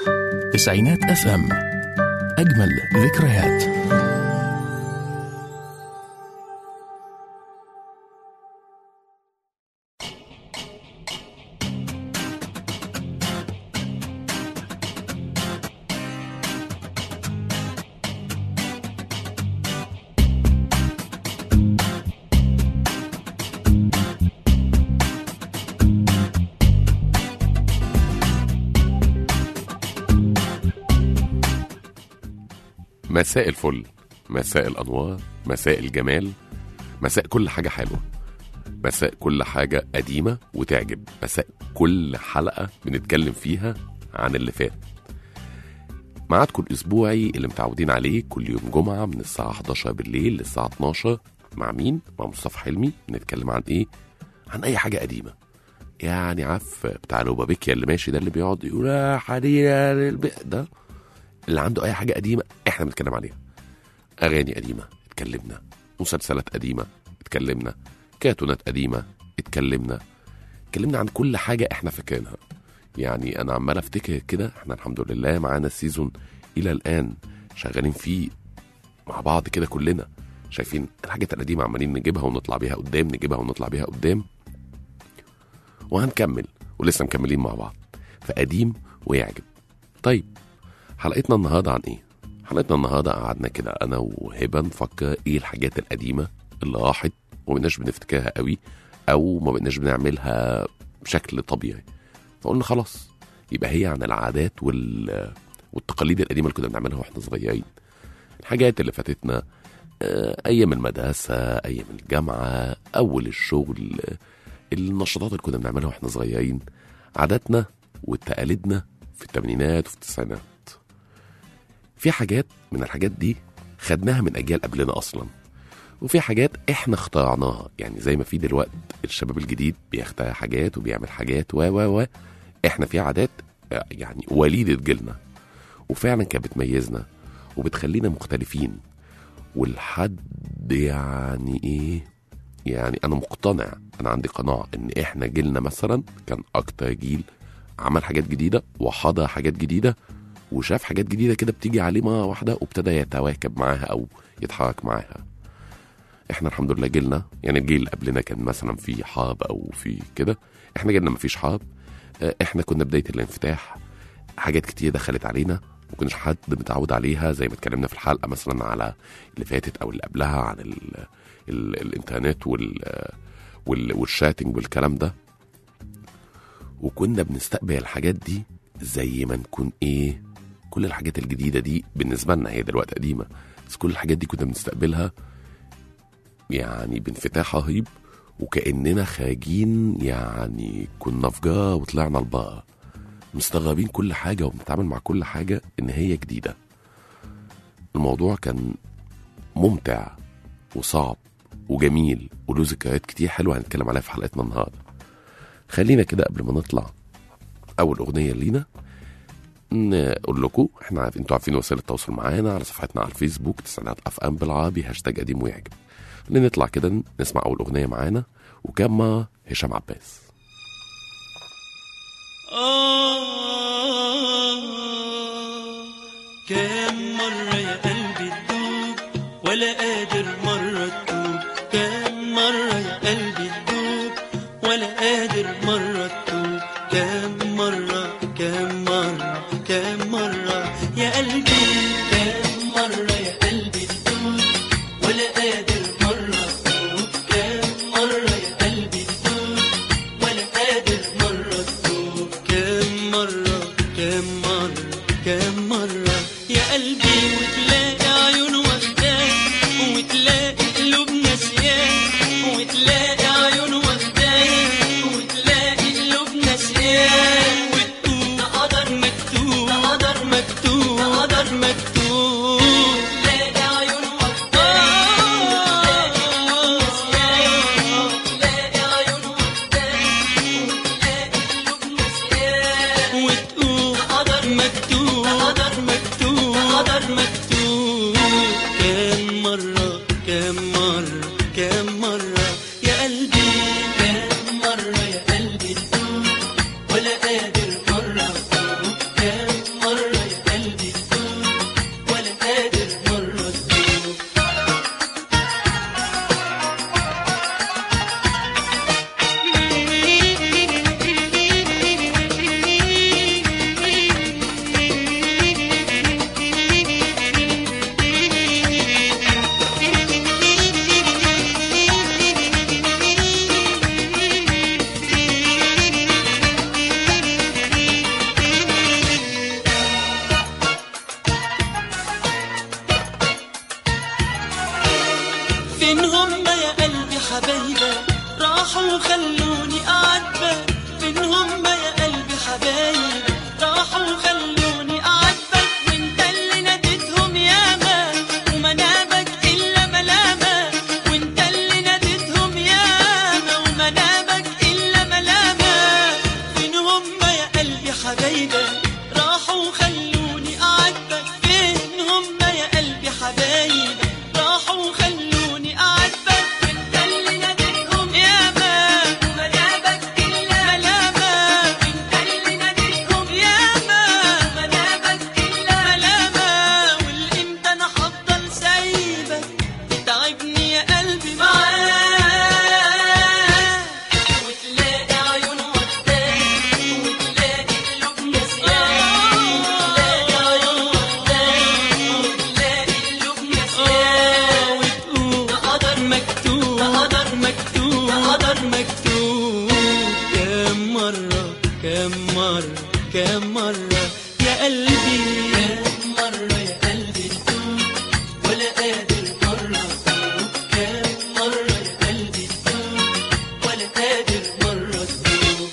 تسعينات اف ام اجمل ذكريات مساء الفل مساء الانوار مساء الجمال مساء كل حاجه حلوه مساء كل حاجه قديمه وتعجب مساء كل حلقه بنتكلم فيها عن اللي فات ميعادكم الاسبوعي اللي متعودين عليه كل يوم جمعه من الساعه 11 بالليل للساعه 12 مع مين مع مصطفى حلمي بنتكلم عن ايه عن اي حاجه قديمه يعني عف بتاع روبابيكيا اللي ماشي ده اللي بيقعد يقول يا حريرة للبئ ده اللي عنده اي حاجه قديمه احنا بنتكلم عليها اغاني قديمه اتكلمنا مسلسلات قديمه اتكلمنا كرتونات قديمه اتكلمنا اتكلمنا عن كل حاجه احنا فاكرينها يعني انا عمال افتكر كده احنا الحمد لله معانا السيزون الى الان شغالين فيه مع بعض كده كلنا شايفين الحاجات القديمه عمالين نجيبها ونطلع بيها قدام نجيبها ونطلع بيها قدام وهنكمل ولسه مكملين مع بعض فقديم ويعجب طيب حلقتنا النهارده عن ايه؟ حلقتنا النهارده قعدنا كده انا وهبه نفكر ايه الحاجات القديمه اللي راحت وما بقناش بنفتكرها قوي او ما بقناش بنعملها بشكل طبيعي فقلنا خلاص يبقى هي عن العادات وال والتقاليد القديمه اللي كنا بنعملها واحنا صغيرين الحاجات اللي فاتتنا آه، ايام المدرسه ايام الجامعه اول الشغل آه، النشاطات اللي كنا بنعملها واحنا صغيرين عاداتنا وتقاليدنا في الثمانينات وفي التسعينات في حاجات من الحاجات دي خدناها من اجيال قبلنا اصلا وفي حاجات احنا اخترعناها يعني زي ما في دلوقتي الشباب الجديد بيخترع حاجات وبيعمل حاجات و و و احنا في عادات آه، يعني وليدة جيلنا وفعلا كانت بتميزنا وبتخلينا مختلفين والحد يعني ايه يعني انا مقتنع انا عندي قناعه ان احنا جيلنا مثلا كان اكتر جيل عمل حاجات جديده وحضر حاجات جديده وشاف حاجات جديده كده بتيجي عليه مره واحده وابتدى يتواكب معاها او يتحرك معاها احنا الحمد لله جيلنا يعني الجيل اللي قبلنا كان مثلا في حرب او في كده احنا جيلنا مفيش حرب اه، احنا كنا بدايه الانفتاح حاجات كتير دخلت علينا ما كناش حد متعود عليها زي ما اتكلمنا في الحلقه مثلا على اللي فاتت او اللي قبلها عن ال ال الانترنت وال وال والشاتنج والكلام ده وكنا بنستقبل الحاجات دي زي ما نكون ايه كل الحاجات الجديده دي بالنسبه لنا هي دلوقتي قديمه بس كل الحاجات دي كنا بنستقبلها يعني بانفتاح رهيب وكاننا خارجين يعني كنا في جاره وطلعنا لبره مستغربين كل حاجه وبنتعامل مع كل حاجه ان هي جديده الموضوع كان ممتع وصعب وجميل وله ذكريات كتير حلوه هنتكلم عليها في حلقتنا النهارده خلينا كده قبل ما نطلع اول اغنيه لينا نقول لكم احنا عارفين انتوا عارفين وسائل التواصل معانا على صفحتنا على الفيسبوك تسعينات اف ام بالعربي هاشتاج قديم ويعجب خلينا نطلع كده نسمع اول اغنيه معانا وكان مع هشام عباس آه كم مرة يا قلبي تدوب ولا قادر مرة تتوب كم مرة يا قلبي تدوب ولا قادر مرة تتوب كم مرة كم مرة كم مرة يا قلبي كم مرة يا قلبي تدوب ولا قادر مرة تتوب كم مرة يا قلبي تدوب ولا قادر مرة تتوب كم مرة كم مرة كم مرة يا قلبي وتلاقي عيون واخداك وتلاقي قلوب ناسياك وتلاقي عيون واخداك وتلاقي قلوب ناسياك وتقول ده قدر حبايبك راحوا خلوني أعاتبك فين هم يا قلبي حبايبك راحوا خلوني أعاتبك وانت اللي ناديتهم ياما ما جابك إلا ملامة وانت اللي ناديتهم ياما ما جابك إلا ملامة والإمتى أنا هفضل سايبك تعبني يا قلبي معاك وتلاقي عيون وحداك وتلاقي قلوب نسيان وتلاقي عيون وحداك وتلاقي قلوب نسيان وتقول ده قدر مكتوب ده قدر مكتوب ده قدر مكتوب كم مرة كم مرة كم مرة يا قلبي كم مرة يا قلبي تدوب ولا قادر مرة تدوب كم مرة يا قلبي تدوب ولا قادر مرة تدوب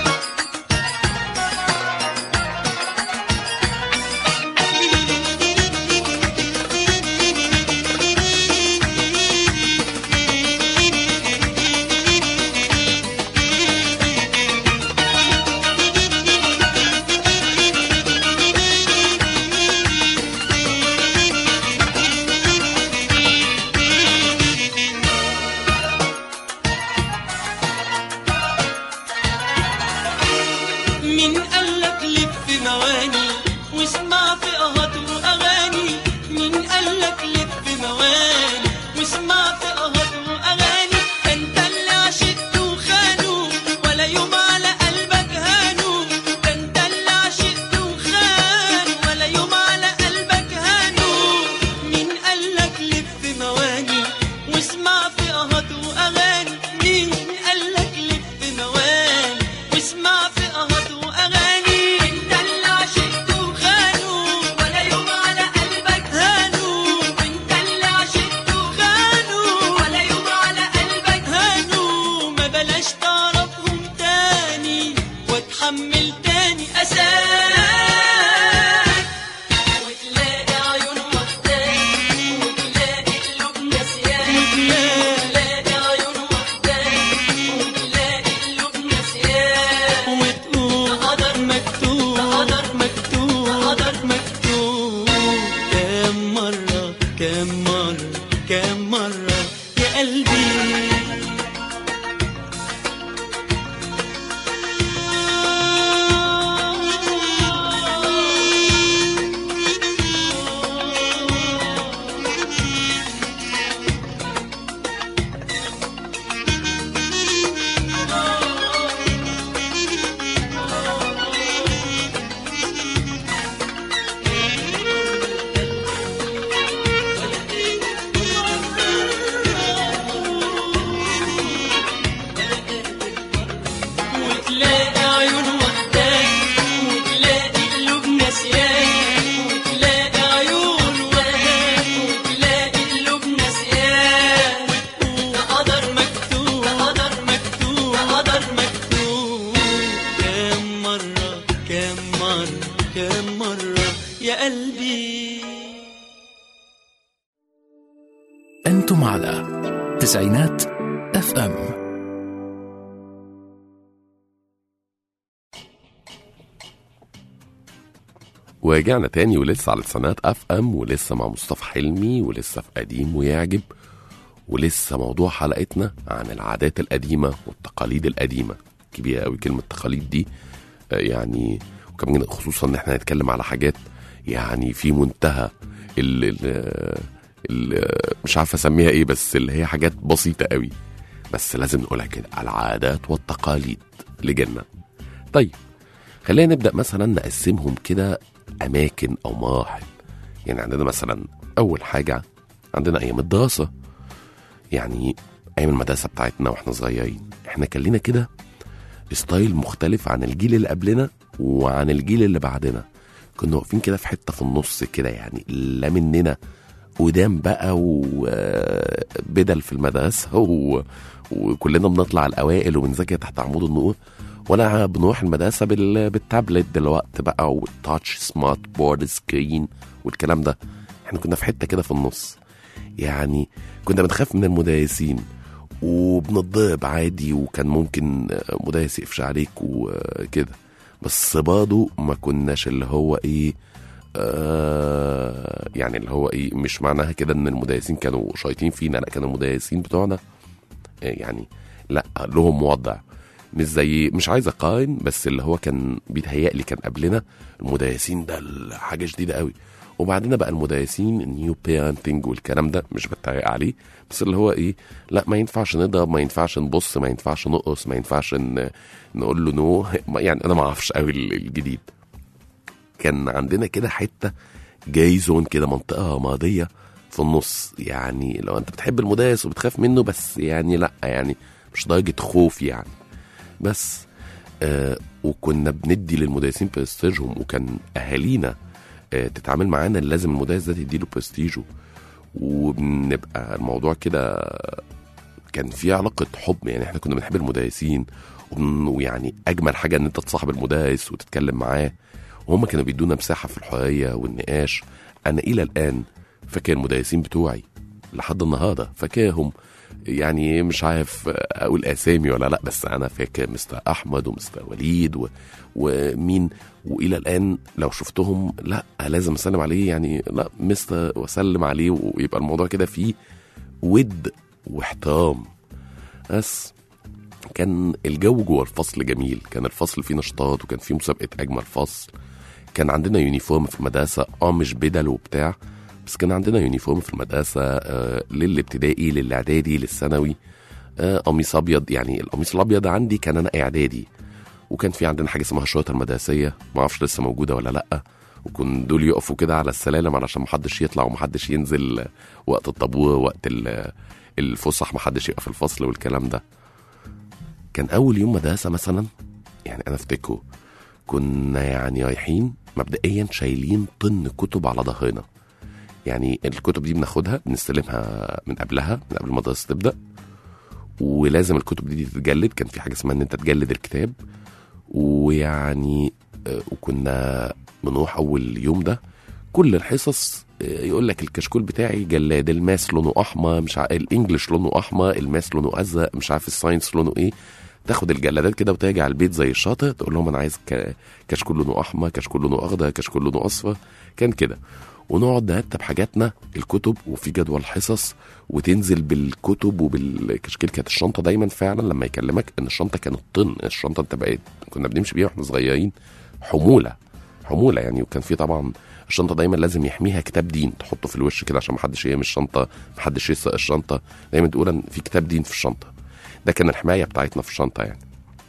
مين قالك لف مواني واسمع في قهط واغاني مين قالك لف مواني واسمع في قهط واغاني انت اللي عشقت وخانوا ولا يوم على قلبك هانوا انت اللي عشقت وخانوا ولا يوم على قلبك هانوا مين قالك لف مواني واسمع في قهط واغاني مين قالك لف مواني واسمع في قهط واغاني انت اللي عشقت وخانوا ولا يوم على قلبك هانوا انت اللي عشقت وخانوا ولا يوم على قلبك هانوا ما بلاش تعرفهم تاني واتحمل تاني اساك وتلاقي عيون وحداك وتلاقي قلوب نسيان وتلاقي عيون وحداك وتلاقي قلوب نسيان وتقول ده قدر مكتوب ده قدر مكتوب ده قدر مكتوب كم مرة كم مرة كم مرة يا قلبي وتلاقي عيون وحداك وتلاقي قلوب نسيان وتلاقي عيون وحداك وتلاقي قلوب نسيان وتقول ده قدر مكتوب ده قدر مكتوب ده قدر مكتوب كم مرة كم مرة كم مرة يا قلبي أنتم على تسعينات اف ام ورجعنا تاني ولسه على لسانات اف ام ولسه مع مصطفى حلمي ولسه في قديم ويعجب ولسه موضوع حلقتنا عن العادات القديمة والتقاليد القديمة كبيرة قوي كلمة تقاليد دي آه، يعني وكمان خصوصا ان احنا هنتكلم على حاجات يعني في منتهى ال ال ال مش عارف اسميها ايه بس اللي هي حاجات بسيطة قوي بس لازم نقولها كده العادات والتقاليد لجنة طيب خلينا نبدأ مثلا نقسمهم كده أماكن أو مراحل يعني عندنا مثلا أول حاجة عندنا أيام الدراسة يعني أيام المدرسة بتاعتنا وإحنا صغيرين إحنا كان لينا كده ستايل مختلف عن الجيل اللي قبلنا وعن الجيل اللي بعدنا كنا واقفين كده في حتة في النص كده يعني لا مننا قدام بقى وبدل في المدرسة و... وكلنا بنطلع الأوائل وبنذاكر تحت عمود النور ولا بنروح المدرسة بال... بالتابلت دلوقتي بقى والتاتش سمارت بورد سكرين والكلام ده احنا كنا في حتة كده في النص يعني كنا بنخاف من المدرسين وبنضرب عادي وكان ممكن مدرس يقفش عليك وكده بس برضه ما كناش اللي هو ايه آه يعني اللي هو ايه مش معناها كده ان المدرسين كانوا شايطين فينا لا كانوا المدرسين بتوعنا آه يعني لا لهم وضع مش زي مش عايز اقارن بس اللي هو كان بيتهيألي كان قبلنا المدرسين ده حاجه شديده قوي وبعدين بقى المدرسين النيو بيرنتنج والكلام ده مش بتريق عليه بس اللي هو ايه لا ما ينفعش نضرب ما ينفعش نبص ما ينفعش نقص ما ينفعش ن- نقول له نو يعني انا ما اعرفش قوي ال- الجديد كان عندنا كده حته جاي زون كده منطقه رماديه في النص يعني لو انت بتحب المدرس وبتخاف منه بس يعني لا يعني مش درجه خوف يعني بس آه وكنا بندي للمدرسين برستيجهم وكان اهالينا آه تتعامل معانا لازم المدرس ده تديله برستيجه وبنبقى الموضوع كده كان في علاقة حب يعني احنا كنا بنحب المدرسين وبن- ويعني أجمل حاجة إن أنت تصاحب المدرس وتتكلم معاه وهم كانوا بيدونا مساحة في الحرية والنقاش أنا إلى الآن فاكر المدرسين بتوعي لحد النهاردة فاكرهم يعني مش عارف أقول أسامي ولا لأ بس أنا فاكر مستر أحمد ومستر وليد و... ومين وإلى الآن لو شفتهم لأ لازم أسلم عليه يعني لأ مستر وأسلم عليه ويبقى الموضوع كده فيه ود واحترام بس كان الجو جوه الفصل جميل كان الفصل فيه نشاطات وكان فيه مسابقة أجمل فصل كان عندنا يونيفورم في المدرسة اه مش بدل وبتاع بس كان عندنا يونيفورم في المدرسة آه للابتدائي للإعدادي للثانوي آه قميص أبيض يعني القميص الأبيض عندي كان أنا إعدادي وكان في عندنا حاجة اسمها الشرطة المدرسية ما اعرفش لسه موجودة ولا لأ وكن دول يقفوا كده على السلالم علشان محدش يطلع ومحدش ينزل وقت الطابور وقت ال- الفسح محدش يبقى في الفصل والكلام ده كان اول يوم مدرسه مثلا يعني انا افتكره كنا يعني رايحين مبدئيا شايلين طن كتب على ظهرنا يعني الكتب دي بناخدها بنستلمها من قبلها من قبل المدرسه تبدا ولازم الكتب دي تتجلد كان في حاجه اسمها ان انت تجلد الكتاب ويعني آه، وكنا بنروح اول يوم ده كل الحصص آه، يقول لك الكشكول بتاعي جلاد الماس لونه احمر مش عارف الانجليش لونه احمر الماس لونه ازرق مش عارف الساينس لونه ايه تاخد الجلادات كده وترجع البيت زي الشاطئ تقول لهم انا عايز ك- كشكول لونه احمر كشكول لونه اخضر كشكول لونه اصفر كان كده ونقعد نرتب حاجاتنا الكتب وفي جدول حصص وتنزل بالكتب وبالكشكيل كانت الشنطه دايما فعلا لما يكلمك ان الشنطه كانت طن الشنطه انت بقيت كنا بنمشي بيها واحنا صغيرين حموله حموله يعني وكان في طبعا الشنطه دايما لازم يحميها كتاب دين تحطه في الوش كده عشان محدش يرمي الشنطه محدش يسرق الشنطه دايما تقول ان في كتاب دين في الشنطه ده كان الحمايه بتاعتنا في الشنطه يعني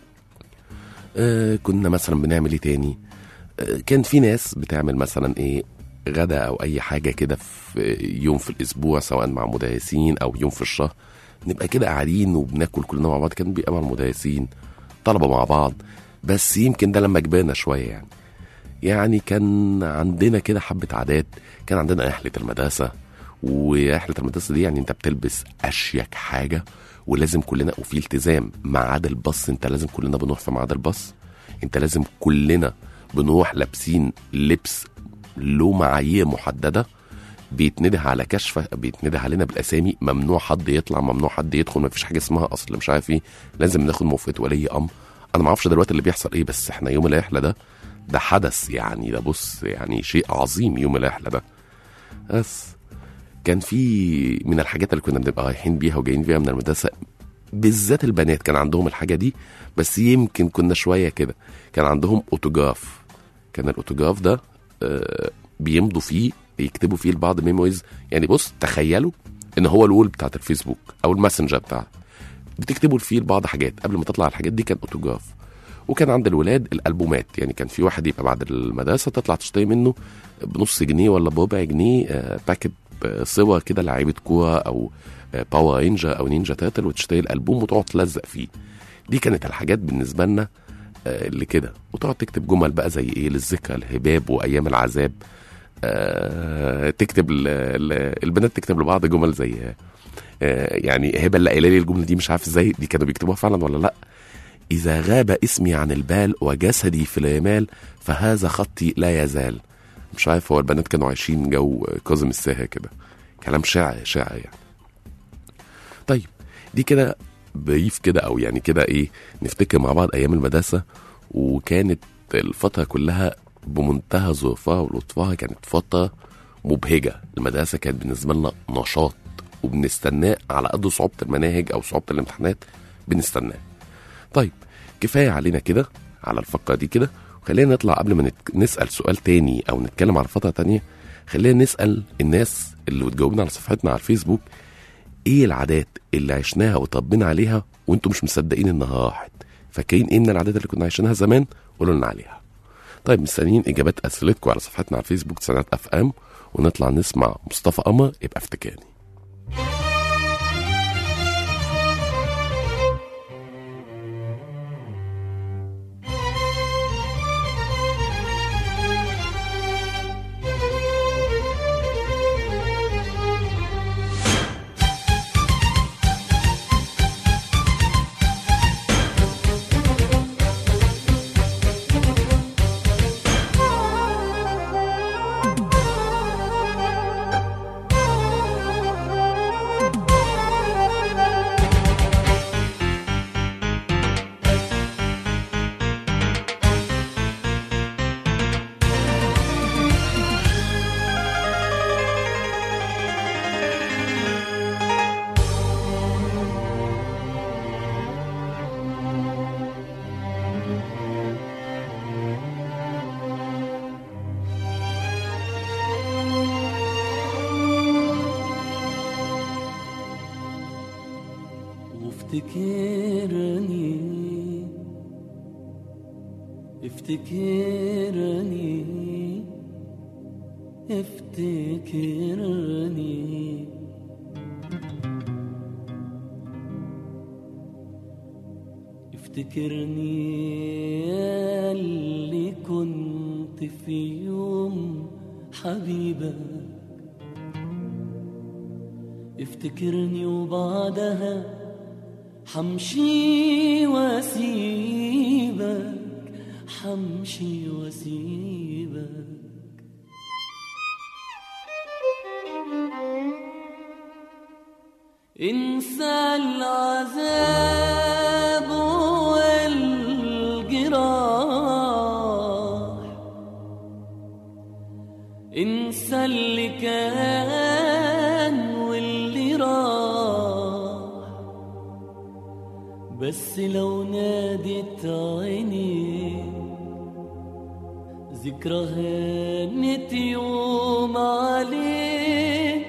آه كنا مثلا بنعمل ايه تاني آه كان في ناس بتعمل مثلا ايه غدا او اي حاجه كده في يوم في الاسبوع سواء مع مدرسين او يوم في الشهر نبقى كده قاعدين وبناكل كلنا مع بعض كان بيبقى مع المدرسين طلبه مع بعض بس يمكن ده لما كبرنا شويه يعني يعني كان عندنا كده حبة عادات كان عندنا رحلة المدرسة ورحلة المدرسة دي يعني انت بتلبس أشيك حاجة ولازم كلنا وفي التزام ميعاد الباص انت لازم كلنا بنروح في ميعاد الباص انت لازم كلنا بنروح لابسين لبس له معايير محددة بيتنده على كشفة بيتنده علينا بالأسامي ممنوع حد يطلع ممنوع حد يدخل مفيش حاجة اسمها أصل مش عارف ايه لازم ناخد موافقة ولي أمر أنا معرفش دلوقتي اللي بيحصل ايه بس احنا يوم الرحلة ده ده حدث يعني ده بص يعني شيء عظيم يوم الرحلة ده بس كان في من الحاجات اللي كنا بنبقى رايحين بيها وجايين بيها من المدرسة بالذات البنات كان عندهم الحاجة دي بس يمكن كنا شوية كده كان عندهم اوتوجراف كان الاوتوجراف ده آه، بيمضوا فيه يكتبوا فيه لبعض ميموريز يعني بص تخيلوا ان هو الوول بتاعت الفيسبوك او الماسنجر بتاع بتكتبوا فيه لبعض حاجات قبل ما تطلع الحاجات دي كان اوتوجراف وكان عند الولاد الالبومات يعني كان في واحد يبقى بعد المدرسه تطلع تشتري منه بنص جنيه ولا بربع جنيه آه، باكت آه، صور كده لعيبه كوره او آه، باور رينجر او نينجا تاتل وتشتري الالبوم وتقعد تلزق فيه دي كانت الحاجات بالنسبه لنا آه، اللي كده وتقعد تكتب جمل بقى زي ايه للذكرى الهباب وايام العذاب آه، تكتب ل- ل- البنات تكتب لبعض جمل زي آه، يعني هبه اللي قايله لي الجمله دي مش عارف ازاي دي كانوا بيكتبوها فعلا ولا لا إذا غاب اسمي عن البال وجسدي في الرمال فهذا خطي لا يزال مش عارف هو البنات كانوا عايشين جو كاظم الساهر كده كلام شعر شعر يعني طيب دي كده بريف كده او يعني كده ايه نفتكر مع بعض ايام المدرسه وكانت الفترة كلها بمنتهى ظروفها ولطفها كانت فترة مبهجة المدرسة كانت بالنسبة لنا نشاط وبنستناه على قد صعوبة المناهج أو صعوبة الامتحانات بنستناه طيب كفاية علينا كده على الفقرة دي كده خلينا نطلع قبل ما نت... نسأل سؤال تاني أو نتكلم على فترة تانية خلينا نسأل الناس اللي بتجاوبنا على صفحتنا على الفيسبوك ايه العادات اللي عشناها وطبينا عليها وانتم مش مصدقين انها راحت فاكرين ايه من العادات اللي كنا عايشينها زمان قولوا لنا عليها طيب مستنيين اجابات اسئلتكم على صفحتنا على الفيسبوك سنات اف ام ونطلع نسمع مصطفى قمر يبقى افتكاري وافتكرني افتكرني افتكرني افتكرني يا اللي كنت في يوم حبيبك افتكرني وبعدها حمشي واسيبك حمشي واسيبك انسى العذاب والجراح انسى اللي كان واللي راح بس لو نادت عيني ذكرى هانت يوم عليك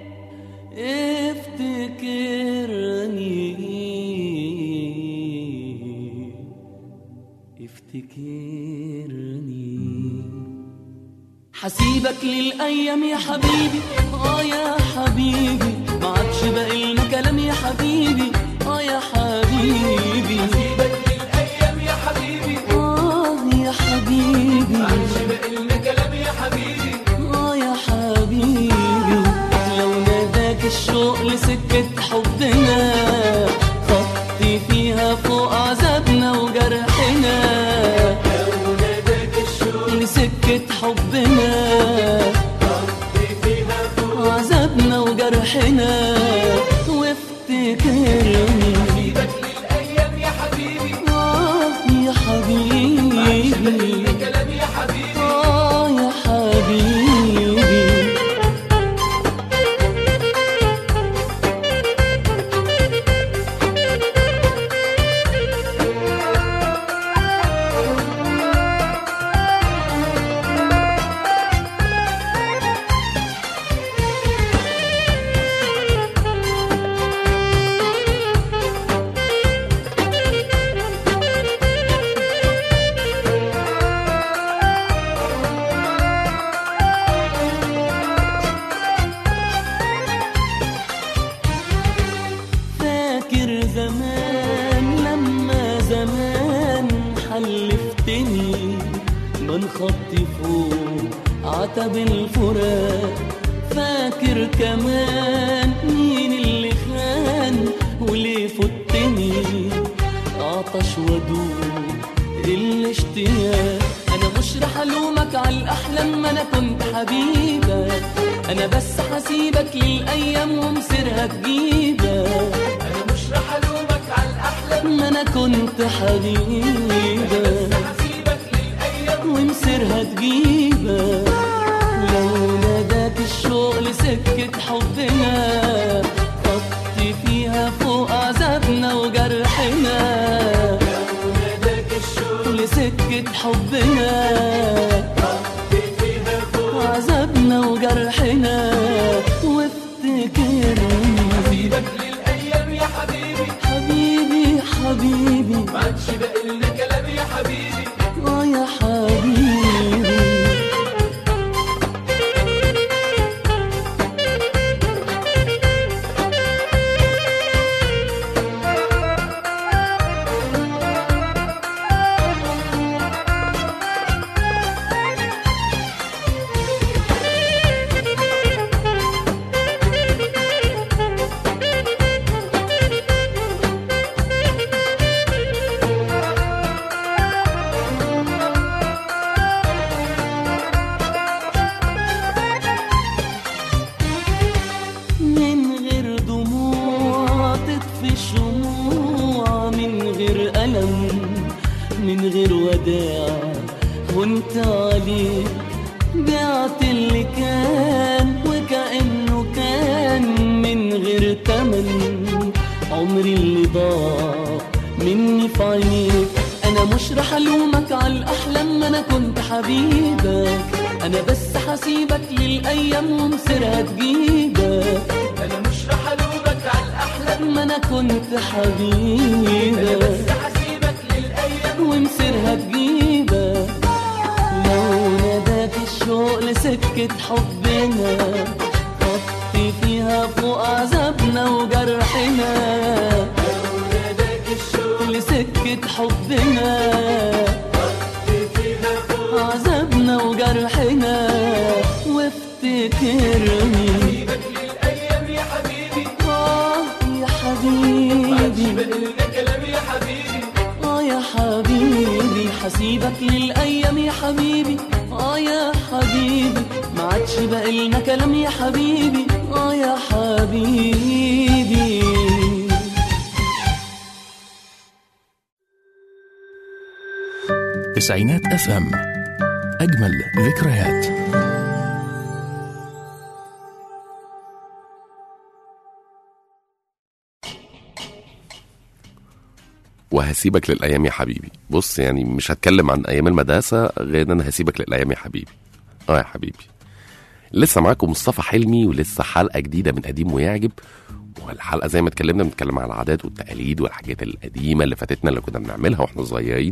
افتكرني افتكرني حسيبك للأيام يا حبيبي آه يا حبيبي ما عادش باقي لنا كلام يا حبيبي آه يا حبيبي حسيبك للأيام يا حبيبي آه يا حبيبي ما عادش باقي لنا كلام يا حبيبي آه يا حبيبي لو ناداك الشوق لسكة حبنا خطي فيها فوق عذابنا وجرحنا لو ناداك الشوق لسكة حبنا عذابنا وجرحنا وافتكرني سيبك للأيام يا حبيبي آه يا حبيبي كلام يا حبيبي آه يا حبيبي فاكر زمان لما زمان حلفتني من خطي فوق عتب الفراق فاكر كمان مين اللي خان وليه فتني عطش ودوب الاشتياق انا مش رح الومك على الاحلام ما انا كنت حبيبك انا بس حسيبك للايام ومصيرها تجيبك انا مش رح الومك على الاحلام ما انا كنت حبيبك ومصيرها تجيبك لو ناداك الشوق لسكة حبنا طفي فيها فوق عذابنا وجرحنا لو ناداك الشوق لسكة حبنا طفي فيها فوق عذابنا وجرحنا وافتكرني سيبك للايام يا حبيبي حبيبي حبيبي ما عادش باقي لنا كلام يا حبيبي اه يا حبيبي من غير دموع تطفي شموع من غير ألم من غير وداع وانت عليك بعت اللي كان وكأنه كان من غير تمن عمري اللي ضاع مني في عينيك انا مش رح الومك على الاحلام ما انا كنت حبيبك انا بس حسيبك للايام ومصيرها تجيبك انا مش رح الومك على الاحلام ما انا كنت حبيبك بس حسيبك للايام ومصيرها تجيبك لو ناداك الشوق لسكة حبنا طفي فيها فوق عذابنا وجرحنا لو ناداك الشوق لسكة حبنا فيها فوق عذابنا وجرحنا وافتكرني سيبك للايام يا حبيبي آه يا ما عادش حبيبي باقي لنا كلام يا حبيبي اه يا حبيبي حسيبك للايام يا حبيبي اه يا حبيبي ما عادش باقي لنا كلام يا حبيبي اه يا حبيبي تسعينات اف ام اجمل ذكريات وهسيبك للايام يا حبيبي بص يعني مش هتكلم عن ايام المدرسه غير ان انا هسيبك للايام يا حبيبي اه يا حبيبي لسه معاكم مصطفى حلمي ولسه حلقه جديده من قديم ويعجب والحلقه زي ما اتكلمنا بنتكلم على العادات والتقاليد والحاجات القديمه اللي فاتتنا اللي كنا بنعملها واحنا صغيرين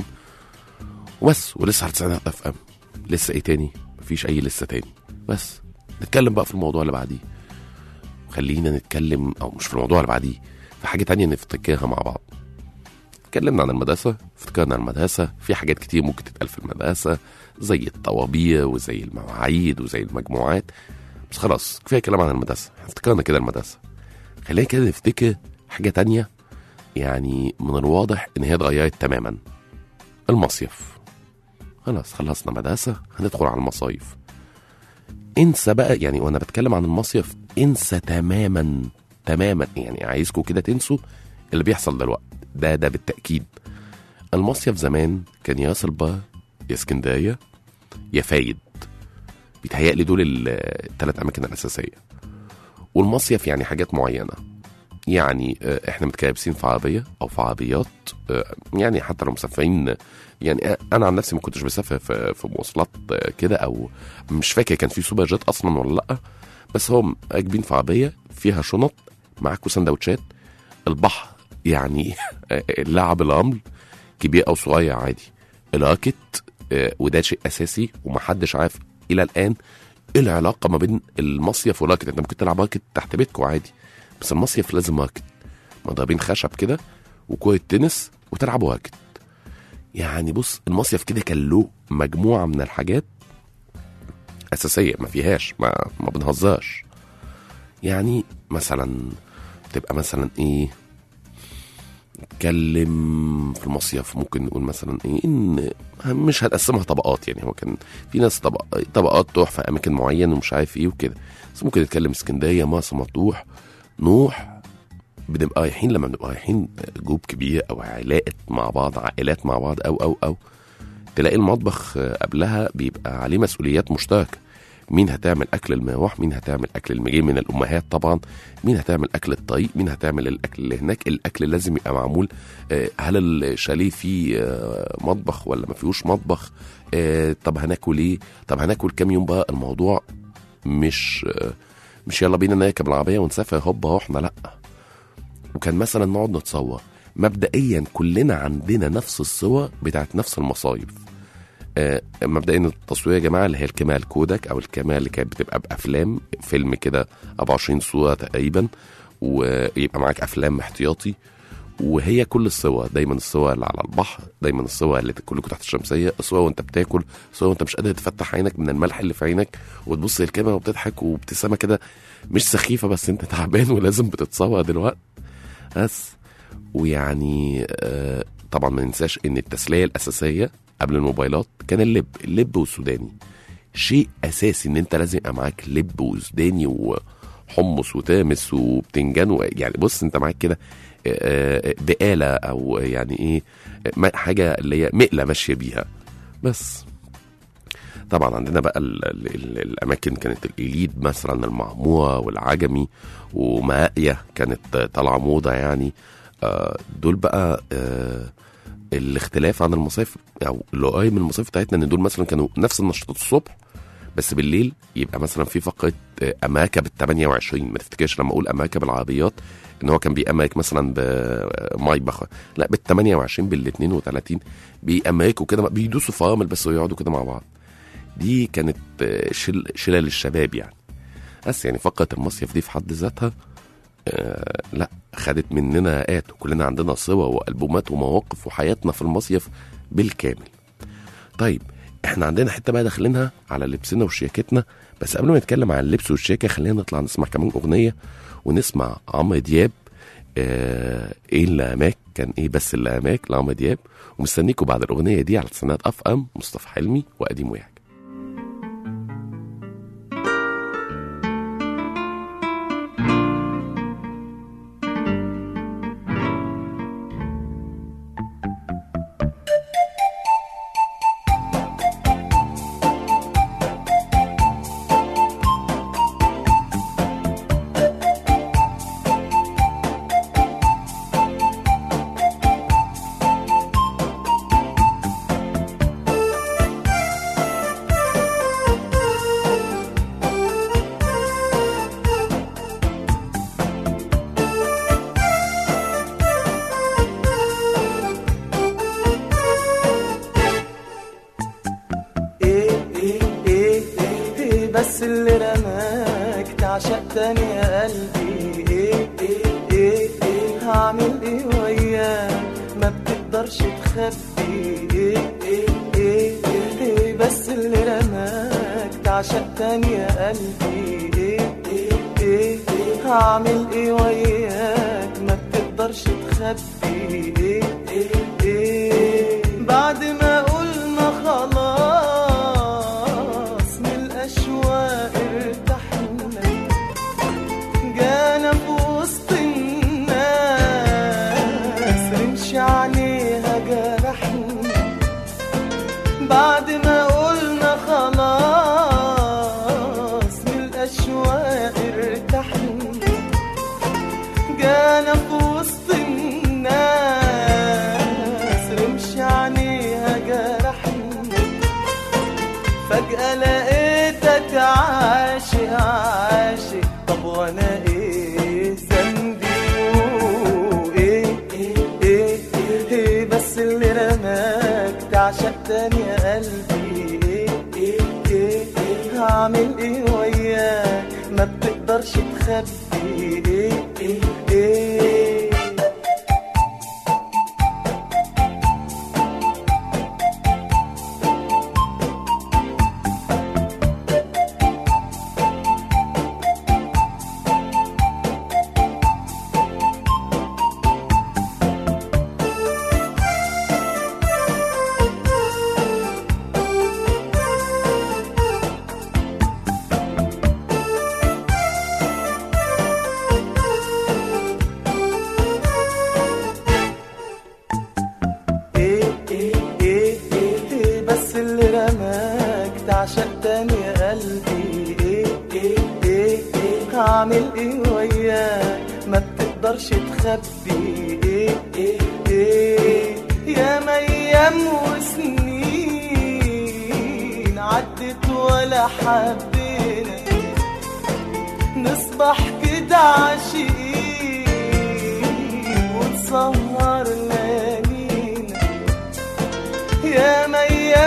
وبس ولسه على تسعينات اف ام لسه ايه تاني مفيش اي لسه تاني بس نتكلم بقى في الموضوع اللي بعديه خلينا نتكلم او مش في الموضوع اللي بعديه في حاجه تانية نفتكرها مع بعض اتكلمنا عن المدرسة افتكرنا المدرسة في حاجات كتير ممكن تتقال في المدرسة زي الطوابير وزي المواعيد وزي المجموعات بس خلاص كفاية كلام عن المدرسة احنا افتكرنا كده المدرسة خلينا كده نفتكر حاجة تانية يعني من الواضح ان هي اتغيرت تماما المصيف خلاص خلصنا مدرسة هندخل على المصايف انسى بقى يعني وانا بتكلم عن المصيف انسى تماما تماما يعني عايزكم كده تنسوا اللي بيحصل دلوقتي ده ده بالتأكيد المصيف زمان كان يا راس البر يا اسكندرية يا فايد بيتهيألي دول ال- التلات أماكن الأساسية والمصيف يعني حاجات معينة يعني آه، احنا متكابسين في عربية أو في عربيات آه، يعني حتى لو مسافرين يعني آه، أنا عن نفسي ما كنتش بسافر في, في مواصلات آه، كده أو مش فاكر كان في سوبر جيت أصلا ولا لأ بس هم راكبين في عربية فيها شنط معاكوا سندوتشات البحر يعني اللعب الرمل كبير او صغير عادي الراكت آه، وده شيء اساسي ومحدش عارف الى الان ايه العلاقه ما بين المصيف والراكت انت ممكن تلعب راكت تحت بيتكم عادي بس المصيف لازم راكت مضربين خشب كده وكوره تنس وتلعبوا راكت يعني بص المصيف كده كان له مجموعه من الحاجات اساسيه ما فيهاش ما ما بنهزرش يعني مثلا تبقى مثلا ايه نتكلم في المصيف ممكن نقول مثلا ايه ان مش هنقسمها طبقات يعني هو كان في ناس طبق طبقات تروح في اماكن معينه ومش عارف ايه وكده بس ممكن نتكلم اسكندريه مرسى مطروح نوح بنبقى رايحين لما بنبقى رايحين جروب كبير او عائلات مع بعض عائلات مع بعض او او او تلاقي المطبخ آه، قبلها بيبقى عليه مسؤوليات مشتركه مين هتعمل اكل المروح مين هتعمل اكل المجي من الامهات طبعا مين هتعمل اكل الطريق مين هتعمل الاكل اللي هناك الاكل لازم يبقى معمول آه، هل الشاليه فيه آه، مطبخ ولا ما فيهوش مطبخ آه، طب هناكل ايه طب هناكل كام يوم بقى الموضوع مش آه، مش يلا بينا نركب العربيه ونسافر هوبا رحنا لا وكان مثلا نقعد نتصور مبدئيا كلنا عندنا نفس الصور بتاعت نفس المصايف آه، مبدئيا التصوير يا جماعه اللي هي الكاميرا الكودك او الكاميرا اللي كانت بتبقى بافلام فيلم كده 24 صوره تقريبا ويبقى معاك افلام احتياطي وهي كل الصور دايما الصور اللي على البحر دايما الصور اللي كلكم تحت الشمسيه الصور وانت بتاكل الصور وانت مش قادر تفتح عينك من الملح اللي في عينك وتبص للكاميرا وبتضحك وابتسامه كده مش سخيفه بس انت تعبان ولازم بتتصور دلوقتي بس ويعني آه، طبعا ما ننساش ان التسليه الاساسيه قبل الموبايلات كان اللب اللب والسوداني شيء اساسي ان انت لازم يبقى معاك لب وسوداني وحمص وتامس وبتنجان و... يعني بص انت معاك كده آه، آه، بقاله او يعني ايه آه، ما- حاجه اللي هي مقله ماشيه بيها بس طبعا عندنا بقى ال ال ال الاماكن كانت الاليد مثلا المعموره والعجمي ومائيه كانت طالعه موضه يعني آه، دول بقى آه، الاختلاف عن المصايف او اللي قريب من المصايف بتاعتنا ان دول مثلا كانوا نفس النشاطات الصبح بس بالليل يبقى مثلا في فقره آه، اماكه بال 28 ما تفتكرش لما اقول اماكه بالعربيات ان هو كان بيأمرك مثلا بمايبخ لا بال 28 بال 32 بيأمركوا كده بيدوسوا فرامل بس ويقعدوا كده مع بعض دي كانت آه، شل شلل الشباب يعني بس يعني فقره المصيف دي في حد ذاتها آه لا خدت مننا آيات وكلنا عندنا صور وألبومات ومواقف وحياتنا في المصيف بالكامل طيب احنا عندنا حته بقى داخلينها على لبسنا وشياكتنا بس قبل ما نتكلم عن اللبس والشياكه خلينا نطلع نسمع كمان اغنيه ونسمع عمرو دياب آه ايه اللي اماك كان ايه بس اللي اماك لعمرو دياب ومستنيكم بعد الاغنيه دي على سنات اف ام مصطفى حلمي وقديم ويحك ايه ايه ايه ايه ايه بس اللي رماك تعشق تاني يا قلبي ايه ايه ايه ايه هعمل ايه وياك ما بتقدرش تخبي ايه ايه ايه ايه بس اللي رماك تعشق تاني يا قلبي ايه ايه ايه هعمل ايه وياك ما بتقدرش تخبي ايه ايه ايه بعد ما قلنا خلاص من الاشواق ارتحنا جانا في وسط الناس رمش عليها جرحنا بعد ما قلنا خلاص من الاشواق ارتحنا جانا في وسط الناس رمش عليها جرحنا فجأة لقيتك عاشق عاشق طب وانا ايه ذنبي وايه ايه ايه ايه بس اللي رماك تعشق تاني يا قلبي ايه ايه ايه ايه هعمل ايه وياك ما بتقدرش تخبي ايه ايه ايه تعشق تاني يا قلبي ايه ايه ايه ايه هعمل ايه وياك ما بتقدرش تخبي ايه ايه ايه يا ايام وسنين عدت ولا حبينا نصبح كده عاشقين وتسهر ليالينا يا ايام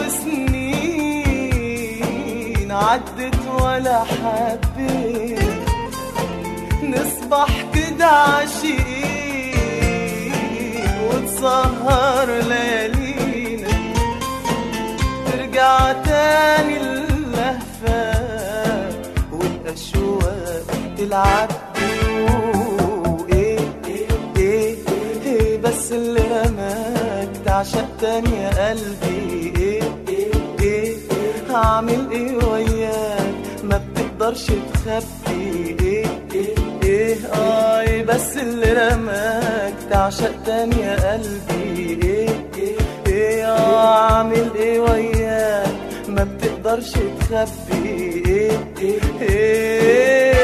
وسنين عدت ولا حبينا نصبح كده عاشقين وتسهر ليالينا ترجع تاني اللهفة والأشواق تلعب بيو إيه إيه إيه إيه بس اللي رماك تعشق تاني يا قلبي إيه إيه إيه هعمل إيه وياك ما بتقدرش تخبي إيه إيه إيه آه بس اللي رماك تعشق تاني يا قلبي إيه إيه إيه آه أعمل إيه وياك ما بتقدرش تخبي إيه إيه إيه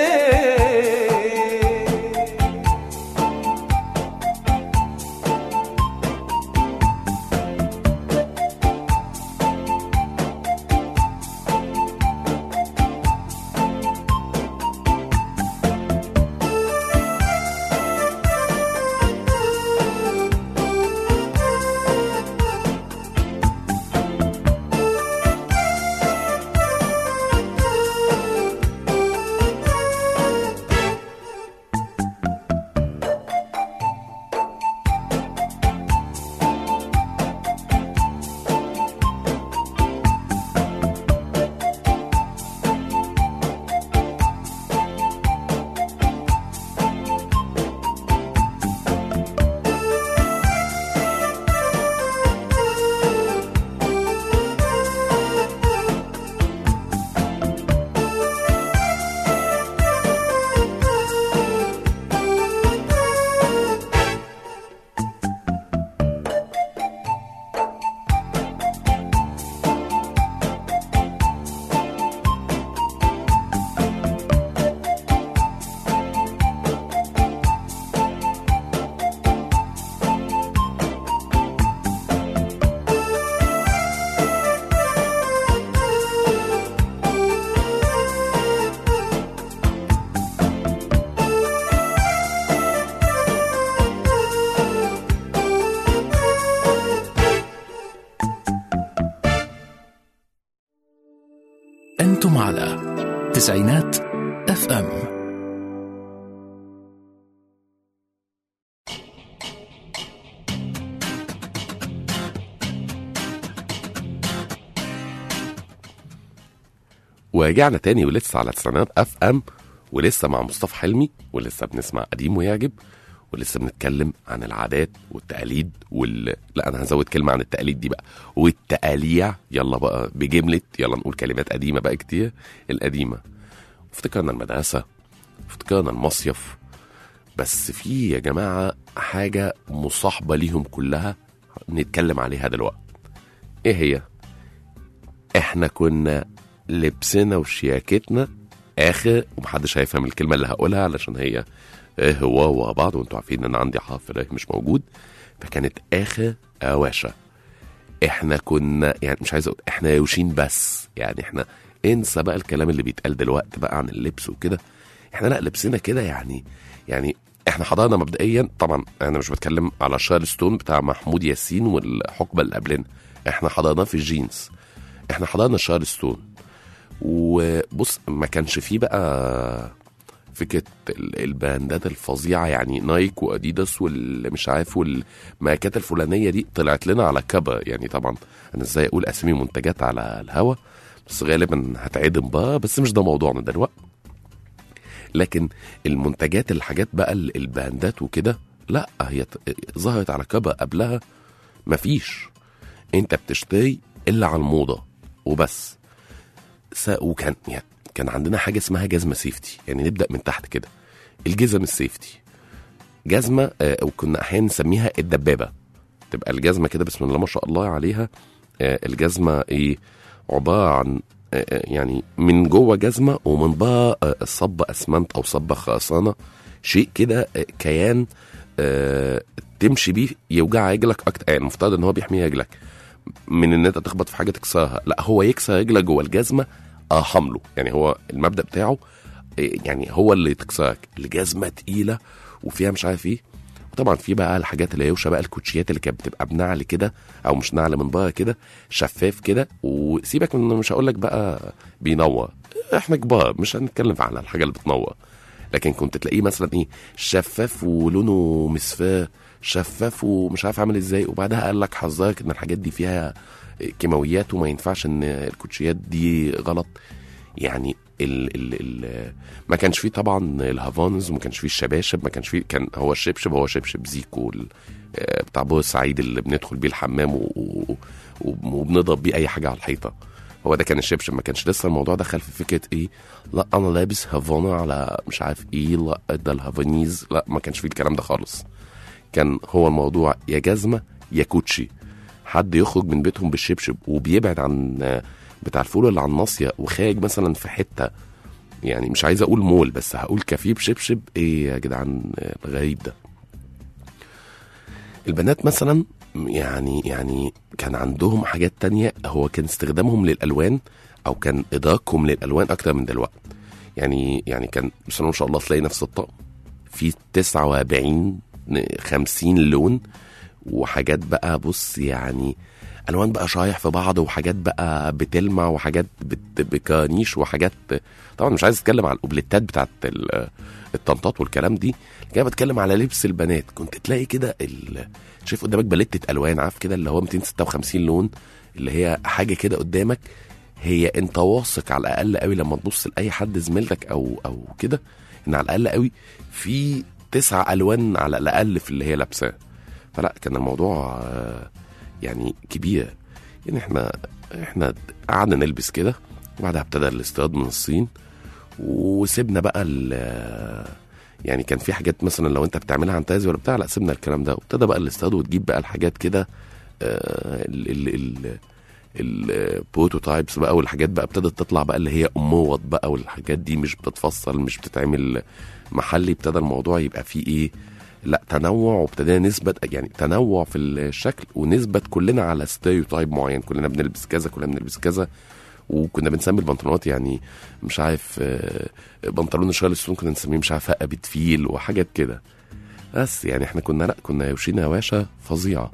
أنتم على تسعينات اف ام ورجعنا تاني ولسه على تسعينات اف ام ولسه مع مصطفى حلمي ولسه بنسمع قديم ويعجب ولسه بنتكلم عن العادات والتقاليد وال لا انا هزود كلمه عن التقاليد دي بقى والتقاليع يلا بقى بجمله يلا نقول كلمات قديمه بقى كتير القديمه افتكرنا المدرسه افتكرنا المصيف بس في يا جماعه حاجه مصاحبه ليهم كلها نتكلم عليها دلوقتي ايه هي احنا كنا لبسنا وشياكتنا اخر ومحدش هيفهم الكلمه اللي هقولها علشان هي ايه هو ورا بعض وانتوا عارفين ان انا عندي حرف ر مش موجود فكانت اخر اواشة احنا كنا يعني مش عايز اقول احنا يوشين بس يعني احنا انسى بقى الكلام اللي بيتقال دلوقتي بقى عن اللبس وكده احنا لا لبسنا كده يعني يعني احنا حضرنا مبدئيا طبعا انا مش بتكلم على شارلستون بتاع محمود ياسين والحقبه اللي قبلنا احنا حضرناه في الجينز احنا حضرنا شارلستون وبص ما كانش فيه بقى فكره ال- البراندات الفظيعه يعني نايك واديداس واللي مش عارف والماركات الفلانيه دي طلعت لنا على كبر يعني طبعا انا ازاي اقول اسامي منتجات على الهوا بس غالبا هتعدم بقى بس مش ده موضوعنا دلوقتي لكن المنتجات الحاجات بقى ال- البراندات وكده لا هي ت- ظهرت على كبر قبلها مفيش انت بتشتري الا على الموضه وبس س- وكان يعني كان عندنا حاجه اسمها جزمه سيفتي يعني نبدا من تحت كده الجزم السيفتي جزمه آه، وكنا احيانا نسميها الدبابه تبقى الجزمه كده بسم الله ما شاء الله عليها آه، الجزمه ايه عباره عن آه، آه، يعني من جوه جزمه ومن بره آه، صب اسمنت او صب خرسانه شيء كده آه، كيان آه، تمشي بيه يوجع رجلك اكتر يعني المفترض ان هو بيحمي رجلك من ان انت تخبط في حاجه تكسرها لا هو يكسر رجلك جوه الجزمه ارحم له يعني هو المبدا بتاعه إيه، يعني هو اللي تكسرك الجزمه تقيله وفيها مش عارف ايه وطبعا في بقى الحاجات اللي يوشى بقى الكوتشيات اللي كانت بتبقى بنعل كده او مش نعل من بره كده شفاف كده وسيبك من مش هقول لك بقى بينور احنا كبار مش هنتكلم على الحاجه اللي بتنور لكن كنت تلاقيه مثلا ايه شفاف ولونه مصفاه شفاف ومش عارف عامل ازاي وبعدها قال لك حذرك ان الحاجات دي فيها كيماويات وما ينفعش ان الكوتشيات دي غلط يعني ال ال ال ما كانش فيه طبعا الهافانز وما كانش فيه الشباشب ما كانش فيه كان هو الشبشب هو شبشب زيكو ال- آه، بتاع بورسعيد اللي بندخل بيه الحمام و- و- و- وبنضرب بيه اي حاجه على الحيطه هو ده كان الشبشب ما كانش لسه الموضوع دخل في فكره ايه لا انا لابس هافانا على مش عارف ايه لا ده الهافانيز لا ما كانش فيه الكلام ده خالص كان هو الموضوع يا جزمه يا كوتشي حد يخرج من بيتهم بالشبشب وبيبعد عن آه، بتاع الفول اللي على الناصيه وخارج مثلا في حته يعني مش عايز اقول مول بس هقول كافيه بشبشب ايه يا جدعان آه، الغريب ده البنات مثلا يعني يعني كان عندهم حاجات تانية هو كان استخدامهم للالوان او كان ادراكهم للالوان اكتر من دلوقتي يعني يعني كان بسم الله ما شاء الله تلاقي نفس الطقم في 49 50 لون وحاجات بقى بص يعني الوان بقى شايح في بعض وحاجات بقى بتلمع وحاجات بت- بكرانيش وحاجات طبعا مش عايز اتكلم على الاوبليتات بتاعت ال- الطنطات والكلام دي لكن انا بتكلم على لبس البنات كنت تلاقي كده ال- شايف قدامك باليتة الوان عارف كده اللي هو 256 لون اللي هي حاجه كده قدامك هي انت واثق على الاقل قوي لما تبص لاي حد زميلتك او او كده ان على الاقل قوي في تسع الوان على الاقل في اللي هي لابساه فلا كان الموضوع آه، يعني كبير يعني احنا احنا قعدنا نلبس كده وبعدها ابتدى الاستيراد من الصين وسيبنا بقى ال يعني كان في حاجات مثلا لو انت بتعملها عن تازي ولا بتاع لا سيبنا الكلام ده وابتدى بقى الاستيراد وتجيب بقى الحاجات كده آه، ال ال ال البروتوتايبس بقى والحاجات بقى ابتدت تطلع بقى اللي هي اموت بقى والحاجات دي مش بتتفصل مش بتتعمل محلي ابتدى الموضوع يبقى فيه ايه لا تنوع وابتدينا نثبت يعني تنوع في الشكل ونثبت كلنا على ستيريوتايب معين كلنا بنلبس كذا كلنا بنلبس كذا وكنا بنسمي البنطلونات يعني مش عارف آه، بنطلون الشارلستون كنا نسميه مش عارف هقبة فيل وحاجات كده بس يعني احنا كنا لا كنا يوشينا هواشة فظيعة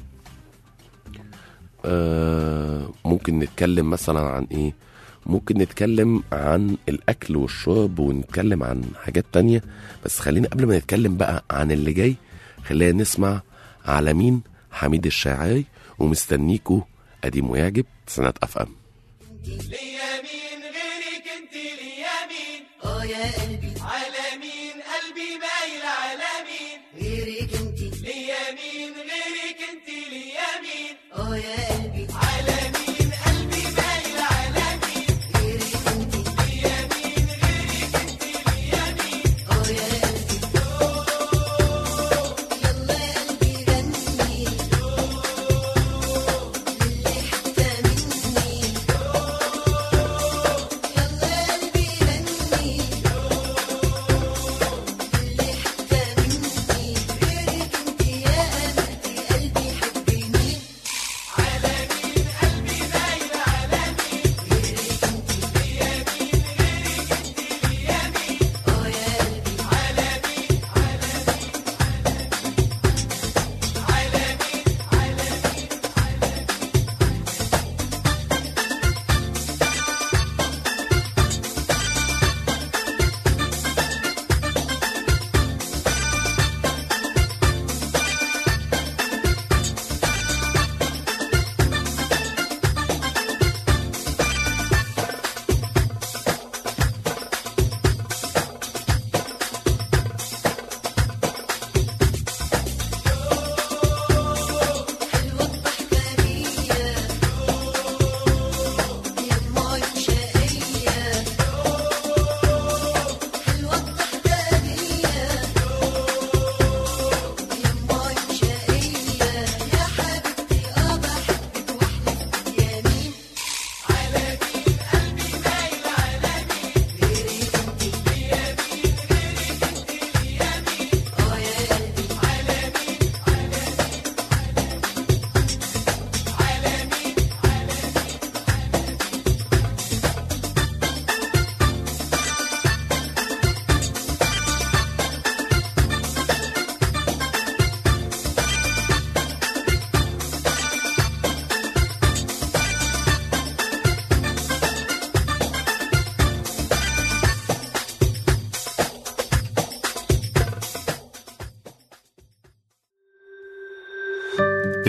آه ممكن نتكلم مثلا عن ايه ممكن نتكلم عن الاكل والشرب ونتكلم عن حاجات تانية بس خلينا قبل ما نتكلم بقى عن اللي جاي خلينا نسمع على مين حميد الشاعري ومستنيكوا قديم ويعجب سنة اف ام ليا مين غيرك انت ليا مين اه يا قلبي على مين قلبي مايل على مين غيرك انت ليا مين غيرك انت ليا مين اه يا قلبي على مين قلبي مايل على مين غيرك انت ليا مين غيرك انت ليا مين اه يا قلبي يلا يا قلبي غني للي حتى مني يلا يا قلبي غني للي حتى مني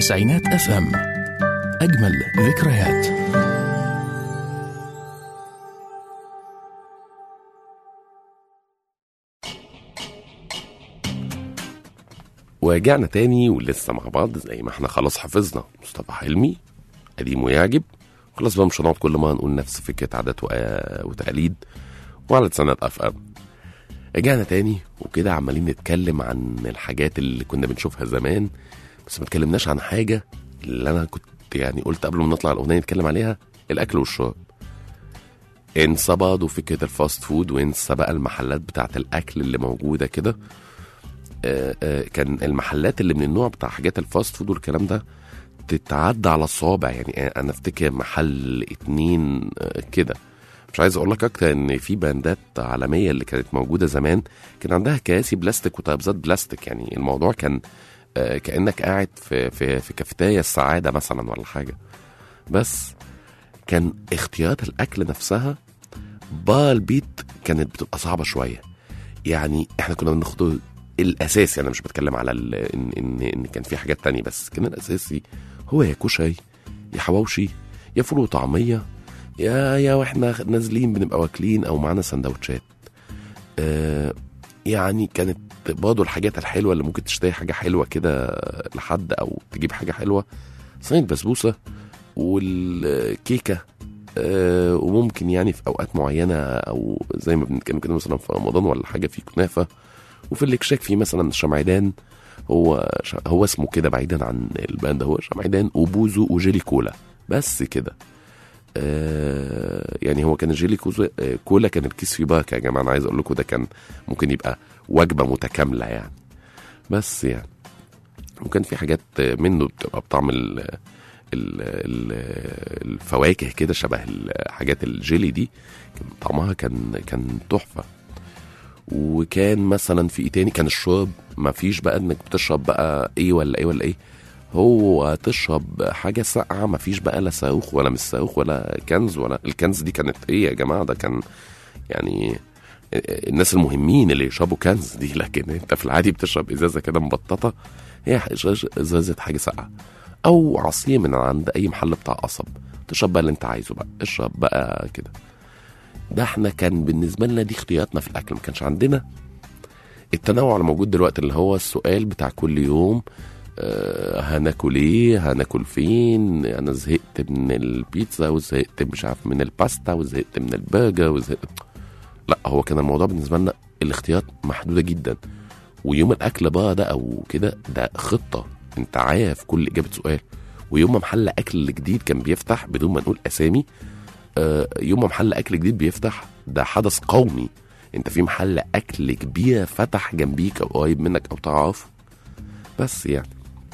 تسعينات اف ام اجمل ذكريات ورجعنا تاني ولسه مع بعض زي ما احنا خلاص حفظنا مصطفى حلمي قديم ويعجب خلاص بقى مش هنقعد كل ما نقول نفس فكرة عادات وآ- وتقاليد وعلى سنة اف ام رجعنا تاني وكده عمالين نتكلم عن الحاجات اللي كنا بنشوفها زمان بس ما اتكلمناش عن حاجة اللي انا كنت يعني قلت قبل ما نطلع الاغنية نتكلم عليها الاكل والشرب انسى برضه فكرة الفاست فود وانسى بقى المحلات بتاعت الاكل اللي موجودة كده آه، آه، كان المحلات اللي من النوع بتاع حاجات الفاست فود والكلام ده تتعدى على الصوابع يعني آه، انا افتكر محل اتنين آه، كده مش عايز اقول لك اكتر ان في باندات عالميه اللي كانت موجوده زمان كان عندها كراسي بلاستيك وترابيزات بلاستيك يعني الموضوع كان آه، كانك قاعد في في في كافيتيريا السعاده مثلا ولا حاجه بس كان اختيارات الاكل نفسها بقى البيت كانت بتبقى صعبه شويه يعني احنا كنا بناخد الاساسي انا مش بتكلم على ال- ان ان ان كان في حاجات تانية بس كان الاساسي هو يا كشري يا حواوشي يا فول وطعميه يا يا واحنا نازلين بنبقى واكلين او معانا سندوتشات آه يعني كانت برضه الحاجات الحلوه اللي ممكن تشتري حاجه حلوه كده لحد او تجيب حاجه حلوه صينيه بسبوسه والكيكه آه وممكن يعني في اوقات معينه او زي ما بنتكلم كده مثلا في رمضان ولا حاجه في كنافه وفي الاكشاك في مثلا شمعدان هو ش... هو اسمه كده بعيدا عن الباند هو شمعدان وبوزو وجيلي كولا بس كده آه يعني هو كان الجيلي كوزو آه كولا كان الكيس فيه باكا يا جماعه انا عايز اقول لكم ده كان ممكن يبقى وجبه متكامله يعني بس يعني وكان في حاجات منه بتبقى بطعم ال ال- ال- الفواكه كده شبه الحاجات الجيلي دي كان طعمها كان كان تحفه وكان مثلا في ايه تاني كان الشرب ما فيش بقى انك بتشرب بقى ايه ولا ايه ولا ايه هو تشرب حاجة ساقعة ما فيش بقى لا صاروخ ولا مش صاروخ ولا كنز ولا الكنز دي كانت ايه يا جماعة ده كان يعني الناس المهمين اللي يشربوا كنز دي لكن انت في العادي بتشرب ازازة كده مبططة هي إزاز- ازازة حاجة ساقعة او عصير من عند اي محل بتاع قصب تشرب بقى اللي انت عايزه بقى اشرب بقى كده ده احنا كان بالنسبه لنا دي اختياراتنا في الاكل ما كانش عندنا التنوع اللي موجود دلوقتي اللي هو السؤال بتاع كل يوم آه هناكل ايه هناكل فين انا زهقت من البيتزا وزهقت مش عارف من الباستا وزهقت من البرجر وزهقت لا هو كان الموضوع بالنسبه لنا الاختيارات محدوده جدا ويوم الاكل بقى ده او كده ده خطه انت عارف كل اجابه سؤال ويوم ما محل اكل جديد كان بيفتح بدون ما نقول اسامي آه، يوم ما محل اكل جديد بيفتح ده حدث قومي انت في محل اكل كبير فتح جنبيك او قريب منك او تعرفه بس يعني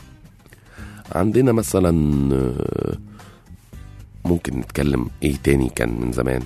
عندنا مثلا آه، ممكن نتكلم ايه تاني كان من زمان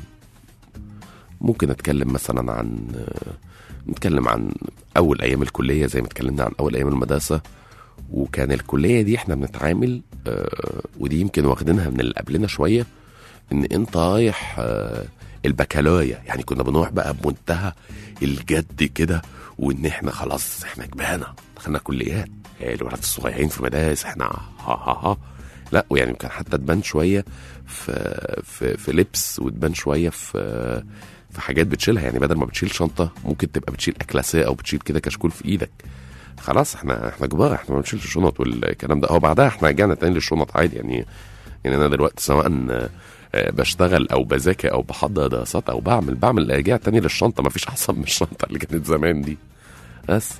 ممكن اتكلم مثلا عن آه، نتكلم عن اول ايام الكليه زي ما اتكلمنا عن اول ايام المدرسه وكان الكليه دي احنا بنتعامل آه، ودي يمكن واخدينها من اللي قبلنا شويه ان انت رايح آه، البكالوريا يعني كنا بنروح بقى بمنتهى الجد كده وان احنا خلاص احنا كبرنا دخلنا كليات آه، الولاد الصغيرين في مدارس احنا ها ها ها لا ويعني كان حتى تبان شويه في في في لبس وتبان شويه في في حاجات بتشيلها يعني بدل ما بتشيل شنطه ممكن تبقى بتشيل اكلاسيه او بتشيل كده كشكول في ايدك خلاص احنا احنا كبار احنا ما بنشيلش شنط والكلام ده هو بعدها احنا رجعنا تاني للشنط عادي يعني يعني انا دلوقتي سواء آه، بشتغل او بذاكر او بحضر دراسات او بعمل بعمل رجع تاني للشنطه ما فيش احسن من الشنطه اللي كانت زمان دي بس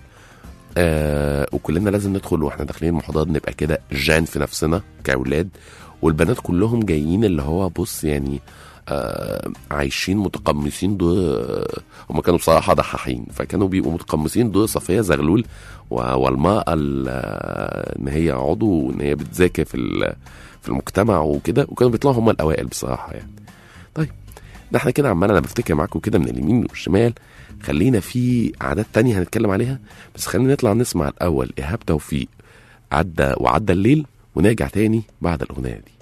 آه وكلنا لازم ندخل واحنا داخلين المحاضرات نبقى كده جان في نفسنا كاولاد والبنات كلهم جايين اللي هو بص يعني آه عايشين متقمصين دور هم كانوا بصراحة دحاحين فكانوا بيبقوا متقمصين دور صفية زغلول و- والمرأة ال- آه، ان هي عضو وان هي بتذاكر في ال- في المجتمع وكده وكانوا بيطلعوا هم الاوائل بصراحة يعني طيب ده احنا كده عمال انا بفتكر معاكم كده من اليمين والشمال خلينا في عادات تانية هنتكلم عليها بس خلينا نطلع نسمع الاول ايهاب توفيق عدى وعدى الليل ونرجع تاني بعد الاغنيه دي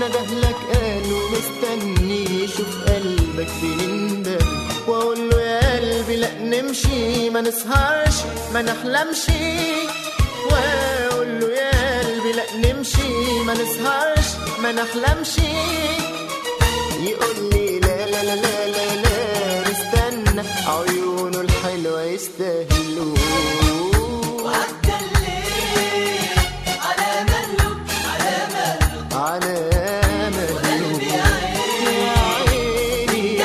ندهلك قالوا مستني شوف قلبك بيندم واقول له يا قلبي لا نمشي ما نسهرش ما نحلمش واقول له يا قلبي لا نمشي ما نسهرش ما نحلمش يقول لي لا لا لا لا لا لا نستنى عيونه الحلوة يستاهلوا على مهله يا عيني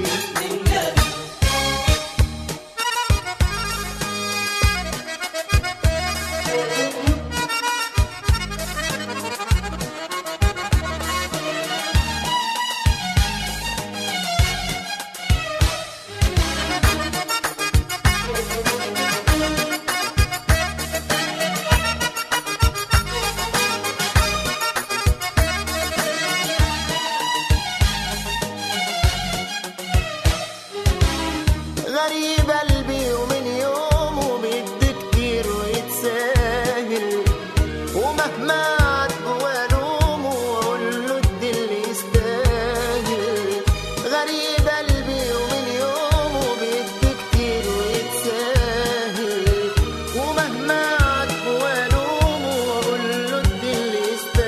غريب قلبي ومن يومه بيدي كتير ويتساهل ومهما عاد جوا لومه واقول له ادي اللي يستاهل غريب قلبي ومن يومه بيدي كتير ويتساهل ومهما عاد جوا لومه واقول له ادي اللي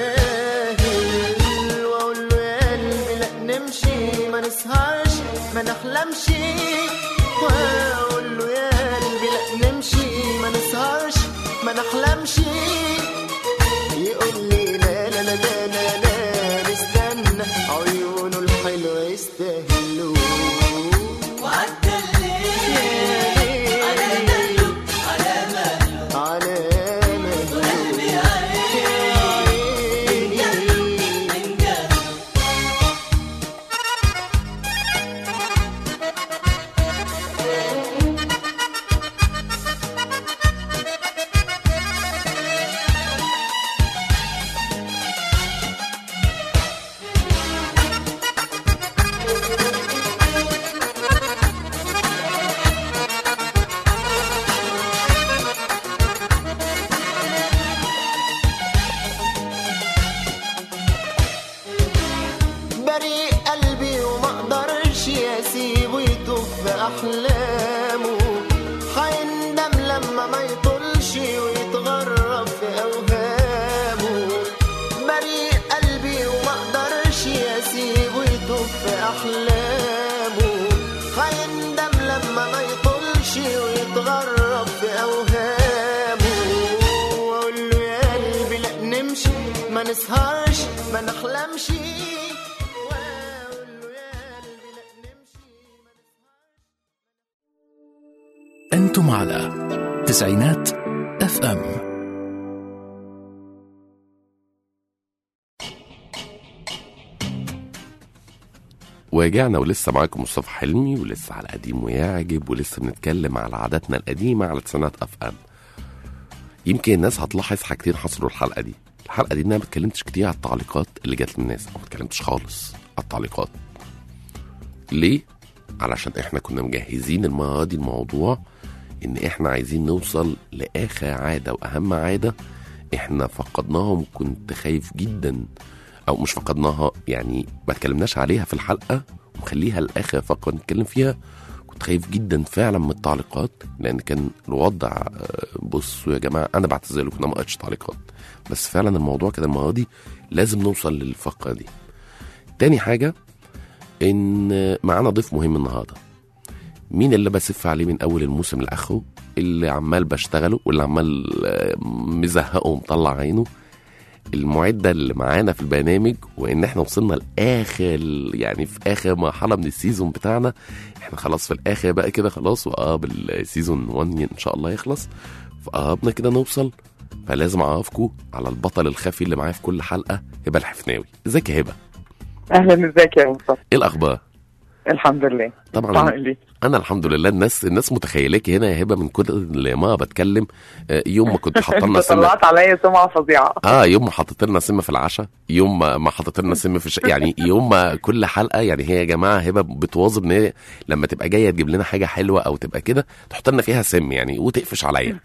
يستاهل واقول له يا قلبي لا نمشي ما نسهرش ما نحلمش واقول له يا قلبي لا نمشي ما نسهرش ما نحلمش يقول لي لا لا لا لا لا لا نستنى عيونه الحلوة يستاهلوا على مهله على مهله يا عيني بريء قلبي وما اقدرش اسيبه يتوه في احلامه هيندم لما ما يطولش ويتغرب في اوهامه بريء قلبي وما اقدرش اسيبه يتوه في احلامه هيندم لما ما يطولش ويتغرب في اوهامه واقول له يا قلبي لا نمشي ما نسهرش ما نحلمش واقول له يا قلبي لا نمشي ما أنتم على تسعينات اف ام ورجعنا ولسه معاكم مصطفى حلمي ولسه على قديم ويعجب ولسه بنتكلم على عاداتنا القديمة على تسعينات اف ام يمكن الناس هتلاحظ حاجتين حصلوا الحلقة دي الحلقة دي ان انا ما اتكلمتش كتير على التعليقات اللي جات من الناس او ما اتكلمتش خالص على التعليقات ليه؟ علشان احنا كنا مجهزين المرة دي الموضوع ان احنا عايزين نوصل لاخر عادة واهم عادة احنا فقدناها وكنت خايف جدا او مش فقدناها يعني ما اتكلمناش عليها في الحلقة ومخليها لاخر فقرة نتكلم فيها كنت خايف جدا فعلا من التعليقات لان كان الوضع آه، بصوا يا جماعه انا بعتذر لكم إن أنا ما قريتش تعليقات بس فعلا الموضوع كده المره دي لازم نوصل للفقره دي تاني حاجه ان معانا ضيف مهم النهارده مين اللي بسف عليه من اول الموسم لاخره اللي عمال بشتغله واللي عمال آه، مزهقه ومطلع عينه المعده اللي معانا في البرنامج وان احنا وصلنا لاخر يعني في اخر مرحله من السيزون بتاعنا احنا خلاص في الاخر بقى كده خلاص وقرب السيزون 1 ان شاء الله يخلص فقربنا كده نوصل فلازم اعرفكم على البطل الخفي اللي معايا في كل حلقه هبه الحفناوي ازيك يا هبه اهلا ازيك يا مصطفى ايه الاخبار الحمد لله طبعا طبعا انا الحمد لله الناس الناس متخيلاكي هنا يا هبه من كل ما بتكلم آه، يوم ما كنت حاطه لنا انت سنه طلعت عليا سمعه فظيعه اه يوم ما حطيت لنا سم في العشاء يوم ما ما حطيت لنا سم في الش... يعني يوم ما كل حلقه يعني هي يا جماعه هبه بتواظب ان هي لما تبقى جايه تجيب لنا حاجه حلوه او تبقى كده تحط لنا فيها سم يعني وتقفش عليا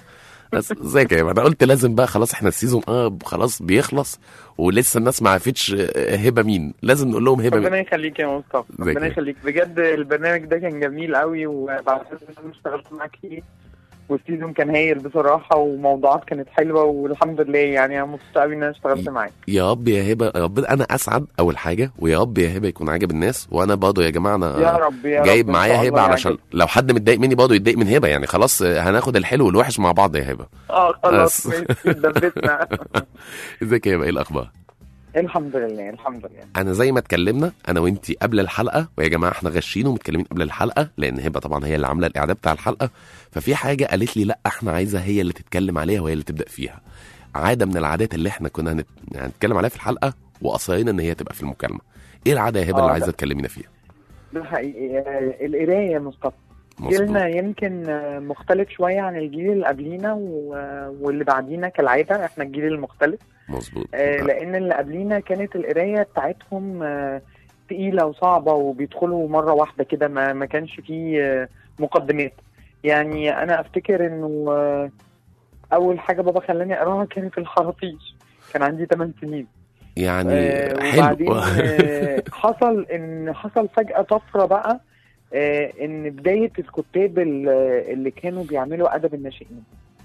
بس ازيك يا هبه انا قلت لازم بقى خلاص احنا السيزون اه خلاص بيخلص ولسه الناس ما عرفتش آه، هبه مين لازم نقول لهم هبه ربنا مين يخليك يا مصطفى ازيك ربنا يا- يخليك بجد البرنامج ده كان جميل قوي وبعد كده انا اشتغلت معاك فيه والسيزون كان هايل بصراحه وموضوعات كانت حلوه والحمد لله يعني انا مبسوطه قوي ان انا اشتغلت معاك يا رب يا هبه يا رب انا اسعد اول حاجه ويا رب يا هبه يكون عاجب الناس وانا برضه يا جماعه انا يا رب يا رب جايب إن معايا شاء هبه الله علشان يعجبك. لو حد متضايق مني برضه يتضايق من هبه يعني خلاص آه، هناخد الحلو والوحش مع بعض يا هبه اه خلاص بس. ماشي دبتنا ازيك يا هبه ايه الاخبار الحمد لله الحمد لله انا زي ما اتكلمنا انا وانتي قبل الحلقه ويا جماعه احنا غشين ومتكلمين قبل الحلقه لان هبه طبعا هي اللي عامله الاعداد بتاع الحلقه ففي حاجه قالت لي لا احنا عايزه هي اللي تتكلم عليها وهي اللي تبدا فيها عاده من العادات اللي احنا كنا هنت... هنتكلم عليها في الحلقه واصرينا ان هي تبقى في المكالمه ايه العاده يا هبه آه، اللي ده. عايزه تكلمينا فيها ده حقيقي آه، القرايه يا مصطفى مظبوط جيلنا يمكن آه، مختلف شويه عن الجيل اللي قبلينا و- واللي بعدينا كالعاده احنا الجيل المختلف مظبوط آه، لان اللي قبلينا كانت القرايه بتاعتهم آه، تقيله وصعبه وبيدخلوا مره واحده كده ما ما كانش فيه آه، مقدمات يعني انا افتكر انه آه، اول حاجه بابا خلاني اقراها كانت الخراطيش كان عندي 8 سنين يعني آه، حلو وبعدين آه، حصل ان حصل فجأة طفرة بقى آه، ان بداية الكتاب ال- اللي كانوا بيعملوا ادب الناشئين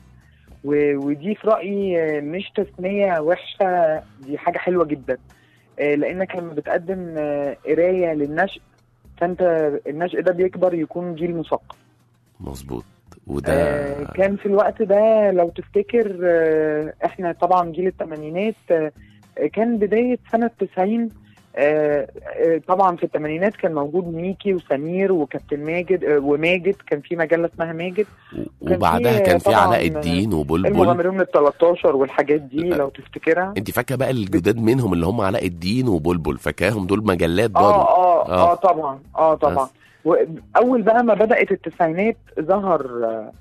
و- ودي في رأيي آه، مش تسمية وحشة دي حاجة حلوة جدا آه، لانك لما بتقدم آه، قراية للنشء فانت النشء ده بيكبر يكون جيل مثقف مظبوط وده آه، كان في الوقت ده لو تفتكر آه، احنا طبعا جيل الثمانينات آه، كان بداية سنة 90 آه، آه، طبعا في الثمانينات كان موجود ميكي وسمير وكابتن ماجد آه، وماجد كان في مجلة اسمها ماجد و- وبعدها في كان في طبعاً علاء الدين وبلبل المغامرون ال 13 والحاجات دي لا. لو تفتكرها انت فاكره بقى الجداد منهم اللي هم علاء الدين وبلبل فاكراهم دول مجلات اه برضه اه آه. اه طبعا اه طبعا بس. واول بقى ما بدات التسعينات ظهر آه،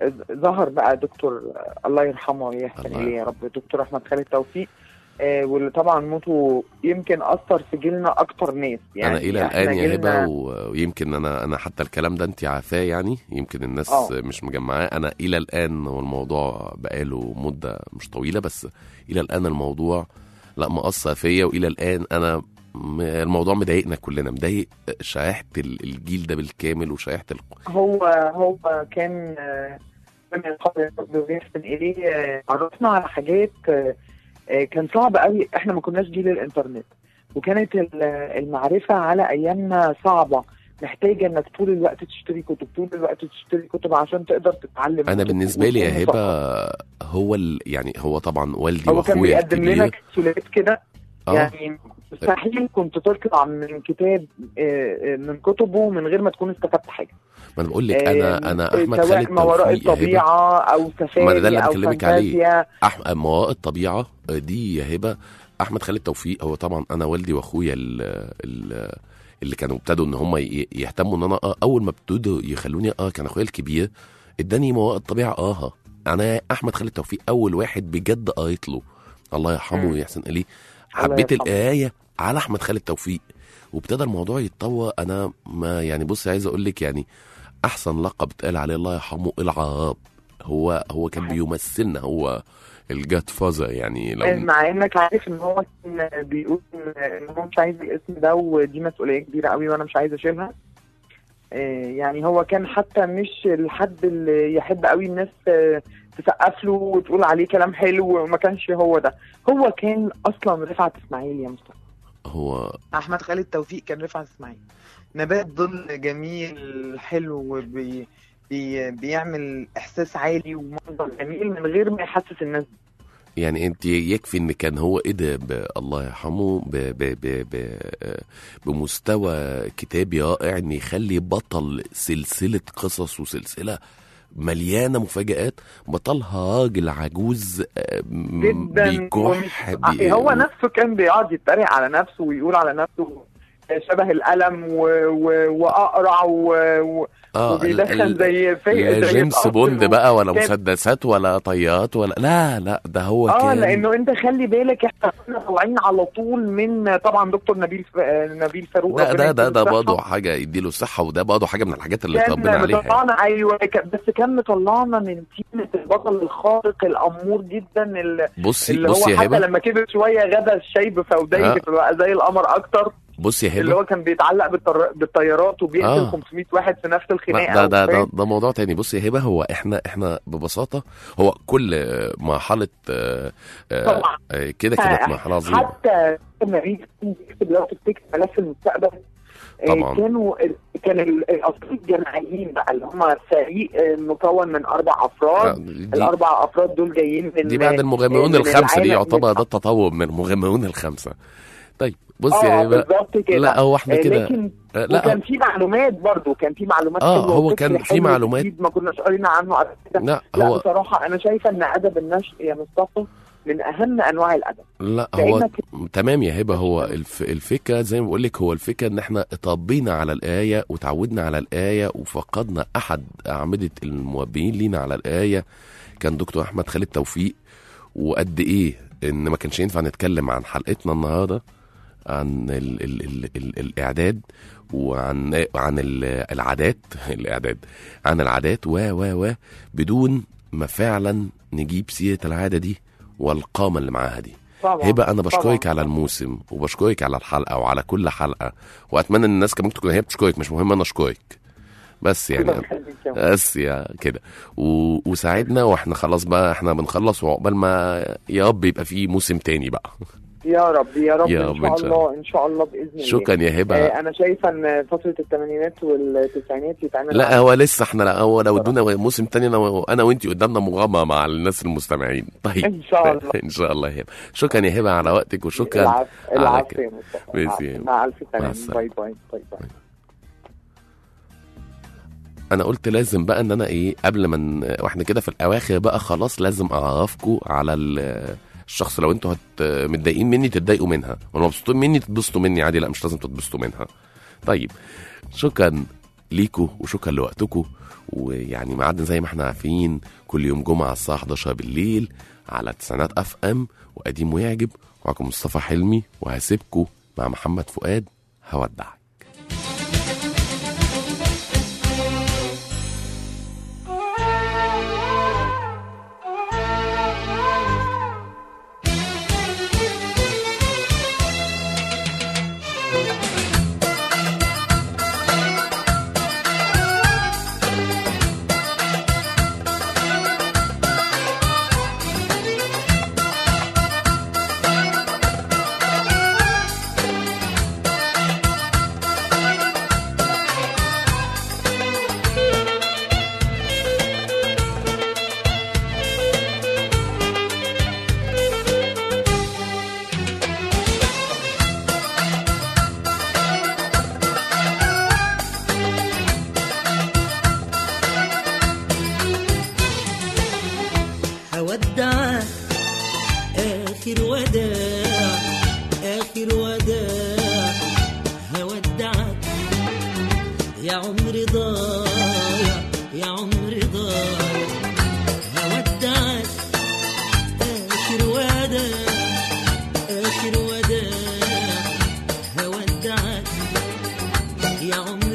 ظهر بقى دكتور آه، الله يرحمه ويحسن الله اليه يا رب دكتور احمد خالد توفيق آه، واللي طبعا موته يمكن اثر في جيلنا اكتر ناس يعني انا الى إحنا الان يا جيلنا- هبه و- ويمكن انا انا حتى الكلام ده انت عارفاه يعني يمكن الناس آه. مش مجمعاه انا الى الان والموضوع بقاله مده مش طويله بس الى الان الموضوع لا مأثر فيا والى الان انا م- الموضوع مضايقنا كلنا مضايق شريحه ال- الجيل ده بالكامل وشريحه ال... هو هو كان آه، من القبل ويحسن اليه آه، عرفنا على حاجات آه، آه، كان صعب قوي احنا ما كناش جيل الانترنت وكانت ال- المعرفه على ايامنا صعبه محتاجه انك طول الوقت تشتري كتب طول الوقت تشتري كتب عشان تقدر تتعلم انا وتبقى- بالنسبه لي يا وتكون هبه هو ال... يعني هو طبعا والدي هو كان واخويا بيقدم لنا الكبير كبسولات كده اه يعني مستحيل كنت تطلع من كتاب آه، آه، من كتبه من غير ما تكون استفدت حاجه ما انا بقول لك انا آه، انا احمد سواء خالد ما وراء توفيق يا هبه الطبيعه او ما ده سفاري اللي أنا او بكلمك عليه. فانتازيا أح... ما وراء الطبيعه دي يا هبه احمد خالد توفيق هو طبعا انا والدي واخويا ال... ال... اللي كانوا ابتدوا ان هم ي- يهتموا ان انا أقرأ. اول ما ابتدوا يخلوني اه كان اخويا الكبير اداني ما وراء الطبيعه اه انا احمد خالد توفيق اول واحد بجد قريت له الله يرحمه مم. ويحسن اليه حبيت يرحمه. القرايه على احمد خالد توفيق وابتدى الموضوع يتطور انا ما يعني بص عايز اقول لك يعني احسن لقب اتقال عليه الله يرحمه العراب هو هو كان بيمثلنا هو الجاد فازر يعني لو مع انك عارف ان هو كان بيقول ان هو مش عايز الاسم ده ودي مسؤوليه كبيره قوي وانا مش عايز اشيلها آه، يعني هو كان حتى مش الحد اللي يحب قوي الناس آه، تسقف له وتقول عليه كلام حلو وما كانش هو ده هو كان اصلا رفعت اسماعيل يا مصطفى هو احمد خالد توفيق كان رفعت اسماعيل نبات ظل جميل حلو وبي بي بيعمل احساس عالي ومنظر جميل من غير ما يحسس الناس يعني انت يكفي ان كان هو ايه ده ب- الله يرحمه ب ب ب ب بمستوى كتابي رائع ان يخلي بطل سلسله قصص وسلسله مليانه مفاجآت بطلها راجل عجوز آه، م- جدا بيكح ومش- بي- هو نفسه كان بيقعد يتريق على نفسه ويقول على نفسه شبه القلم و... و... واقرع و... و... اه وبيدخن ال- زي في لا زي جيمس القطر بوند بقى ولا كان- مسدسات ولا طيات ولا لا لا ده هو اه كان لانه انت خلي بالك احنا كنا طالعين على طول من طبعا دكتور نبيل ف... آه، نبيل فاروق لا ربنا ده ده يديله ده الصحة. برضه حاجه يديله الصحه وده برضه حاجه من الحاجات اللي اتربينا كان عليها يعني. مطلعنا ايوه كان- بس كان مطلعنا من تيمة البطل الخارق الامور جدا اللي, بصي اللي بصي هو يا حتى هبه لما كبر شويه غدا الشاي بفوديه آه. بقى زي القمر اكتر بصي يا اللي هبه هو كان بيتعلق بالطر... بالطيارات وبيقتل آه. 500 واحد في نفس ما الخناقه ده ده ده, فاهم؟ ده موضوع تاني بص يا هبه هو احنا احنا ببساطه هو كل آه، مرحله آه، آه، طبعا. آه، كده كانت مرحله عظيمه حتى لما بيجي يكتب لو تفتكر ملف المستقبل آه، طبعا. كانوا كان ال- الافراد الجماعيين بقى اللي هم فريق آه، مكون من اربع آه، افراد دي, الاربع افراد دول جايين من دي بعد المغامرون من الخمسه دي العالم- يعتبر ده التطور من المغامرون الخمسه طيب بص يا اه هبه بالظبط كده لا هو احنا آه، كده لكن آه، لا وكان في معلومات برضو كان في معلومات آه، حلوة هو وفكر كان في حلو معلومات. جديد ما كناش قرينا عنه قبل كده لا لا هو بصراحه انا شايفه ان ادب النشء يا مصطفى من اهم انواع الادب لا هو لانك تمام يا هبه هو الف الفكره زي ما بقول لك هو الفكره ان احنا اتربينا على الايه وتعودنا على الايه وفقدنا احد اعمده الموبين لينا على الايه كان دكتور احمد خالد توفيق وقد ايه ان ما كانش ينفع نتكلم عن حلقتنا النهارده عن ال ال ال ال الاعداد وعن عن ال- العادات الاعداد عن العادات و و و بدون ما فعلا نجيب سيره العاده دي والقامه اللي معاها دي طبعا هبه انا بشكرك طبعاً. على الموسم وبشكرك على الحلقه وعلى كل حلقه واتمنى ان الناس كمان تكون هي بتشكرك مش مهم انا اشكرك بس يعني ربنا يخليك يا مصطفى. بس يا كده و... وساعدنا واحنا خلاص بقى احنا بنخلص وعقبال ما يا رب يبقى في موسم تاني بقى يا رب يا رب يا ان رب إن شاء شاء الله ان شاء الله باذن الله شكرا يا هبه آه انا شايفه ان فتره الثمانينات والتسعينات يتعمل لا عنها هو لسه احنا لا هو لو ادونا موسم تاني انا انا وانتي قدامنا مغامره مع الناس المستمعين طيب ان شاء الله ان شاء الله يا هبه شكرا يا هبه على وقتك وشكرا العفو على العفو كده. يا مصطفى ميرسي. العفو. مع الف مع سلامه السلامة. باي باي باي باي انا قلت لازم بقى ان انا ايه قبل ما ن- واحنا كده في الاواخر بقى خلاص لازم اعرفكم على ال- الشخص لو انتوا هت متضايقين مني تتضايقوا منها ولو مبسوطين مني تتبسطوا مني عادي لا مش لازم تتبسطوا منها طيب شكرا ليكوا وشكرا لوقتكم ويعني ميعادنا زي ما احنا عارفين كل يوم جمعه الساعه 11 بالليل على تسعينات اف ام وقديم ويعجب معكم مصطفى حلمي وهسيبكم مع محمد فؤاد هودعك هودعك آخر وداع آخر وداع هودعك يا عمري ضايع يا عمري ضايع هودعك آخر وداع آخر وداع هودعك يا عمري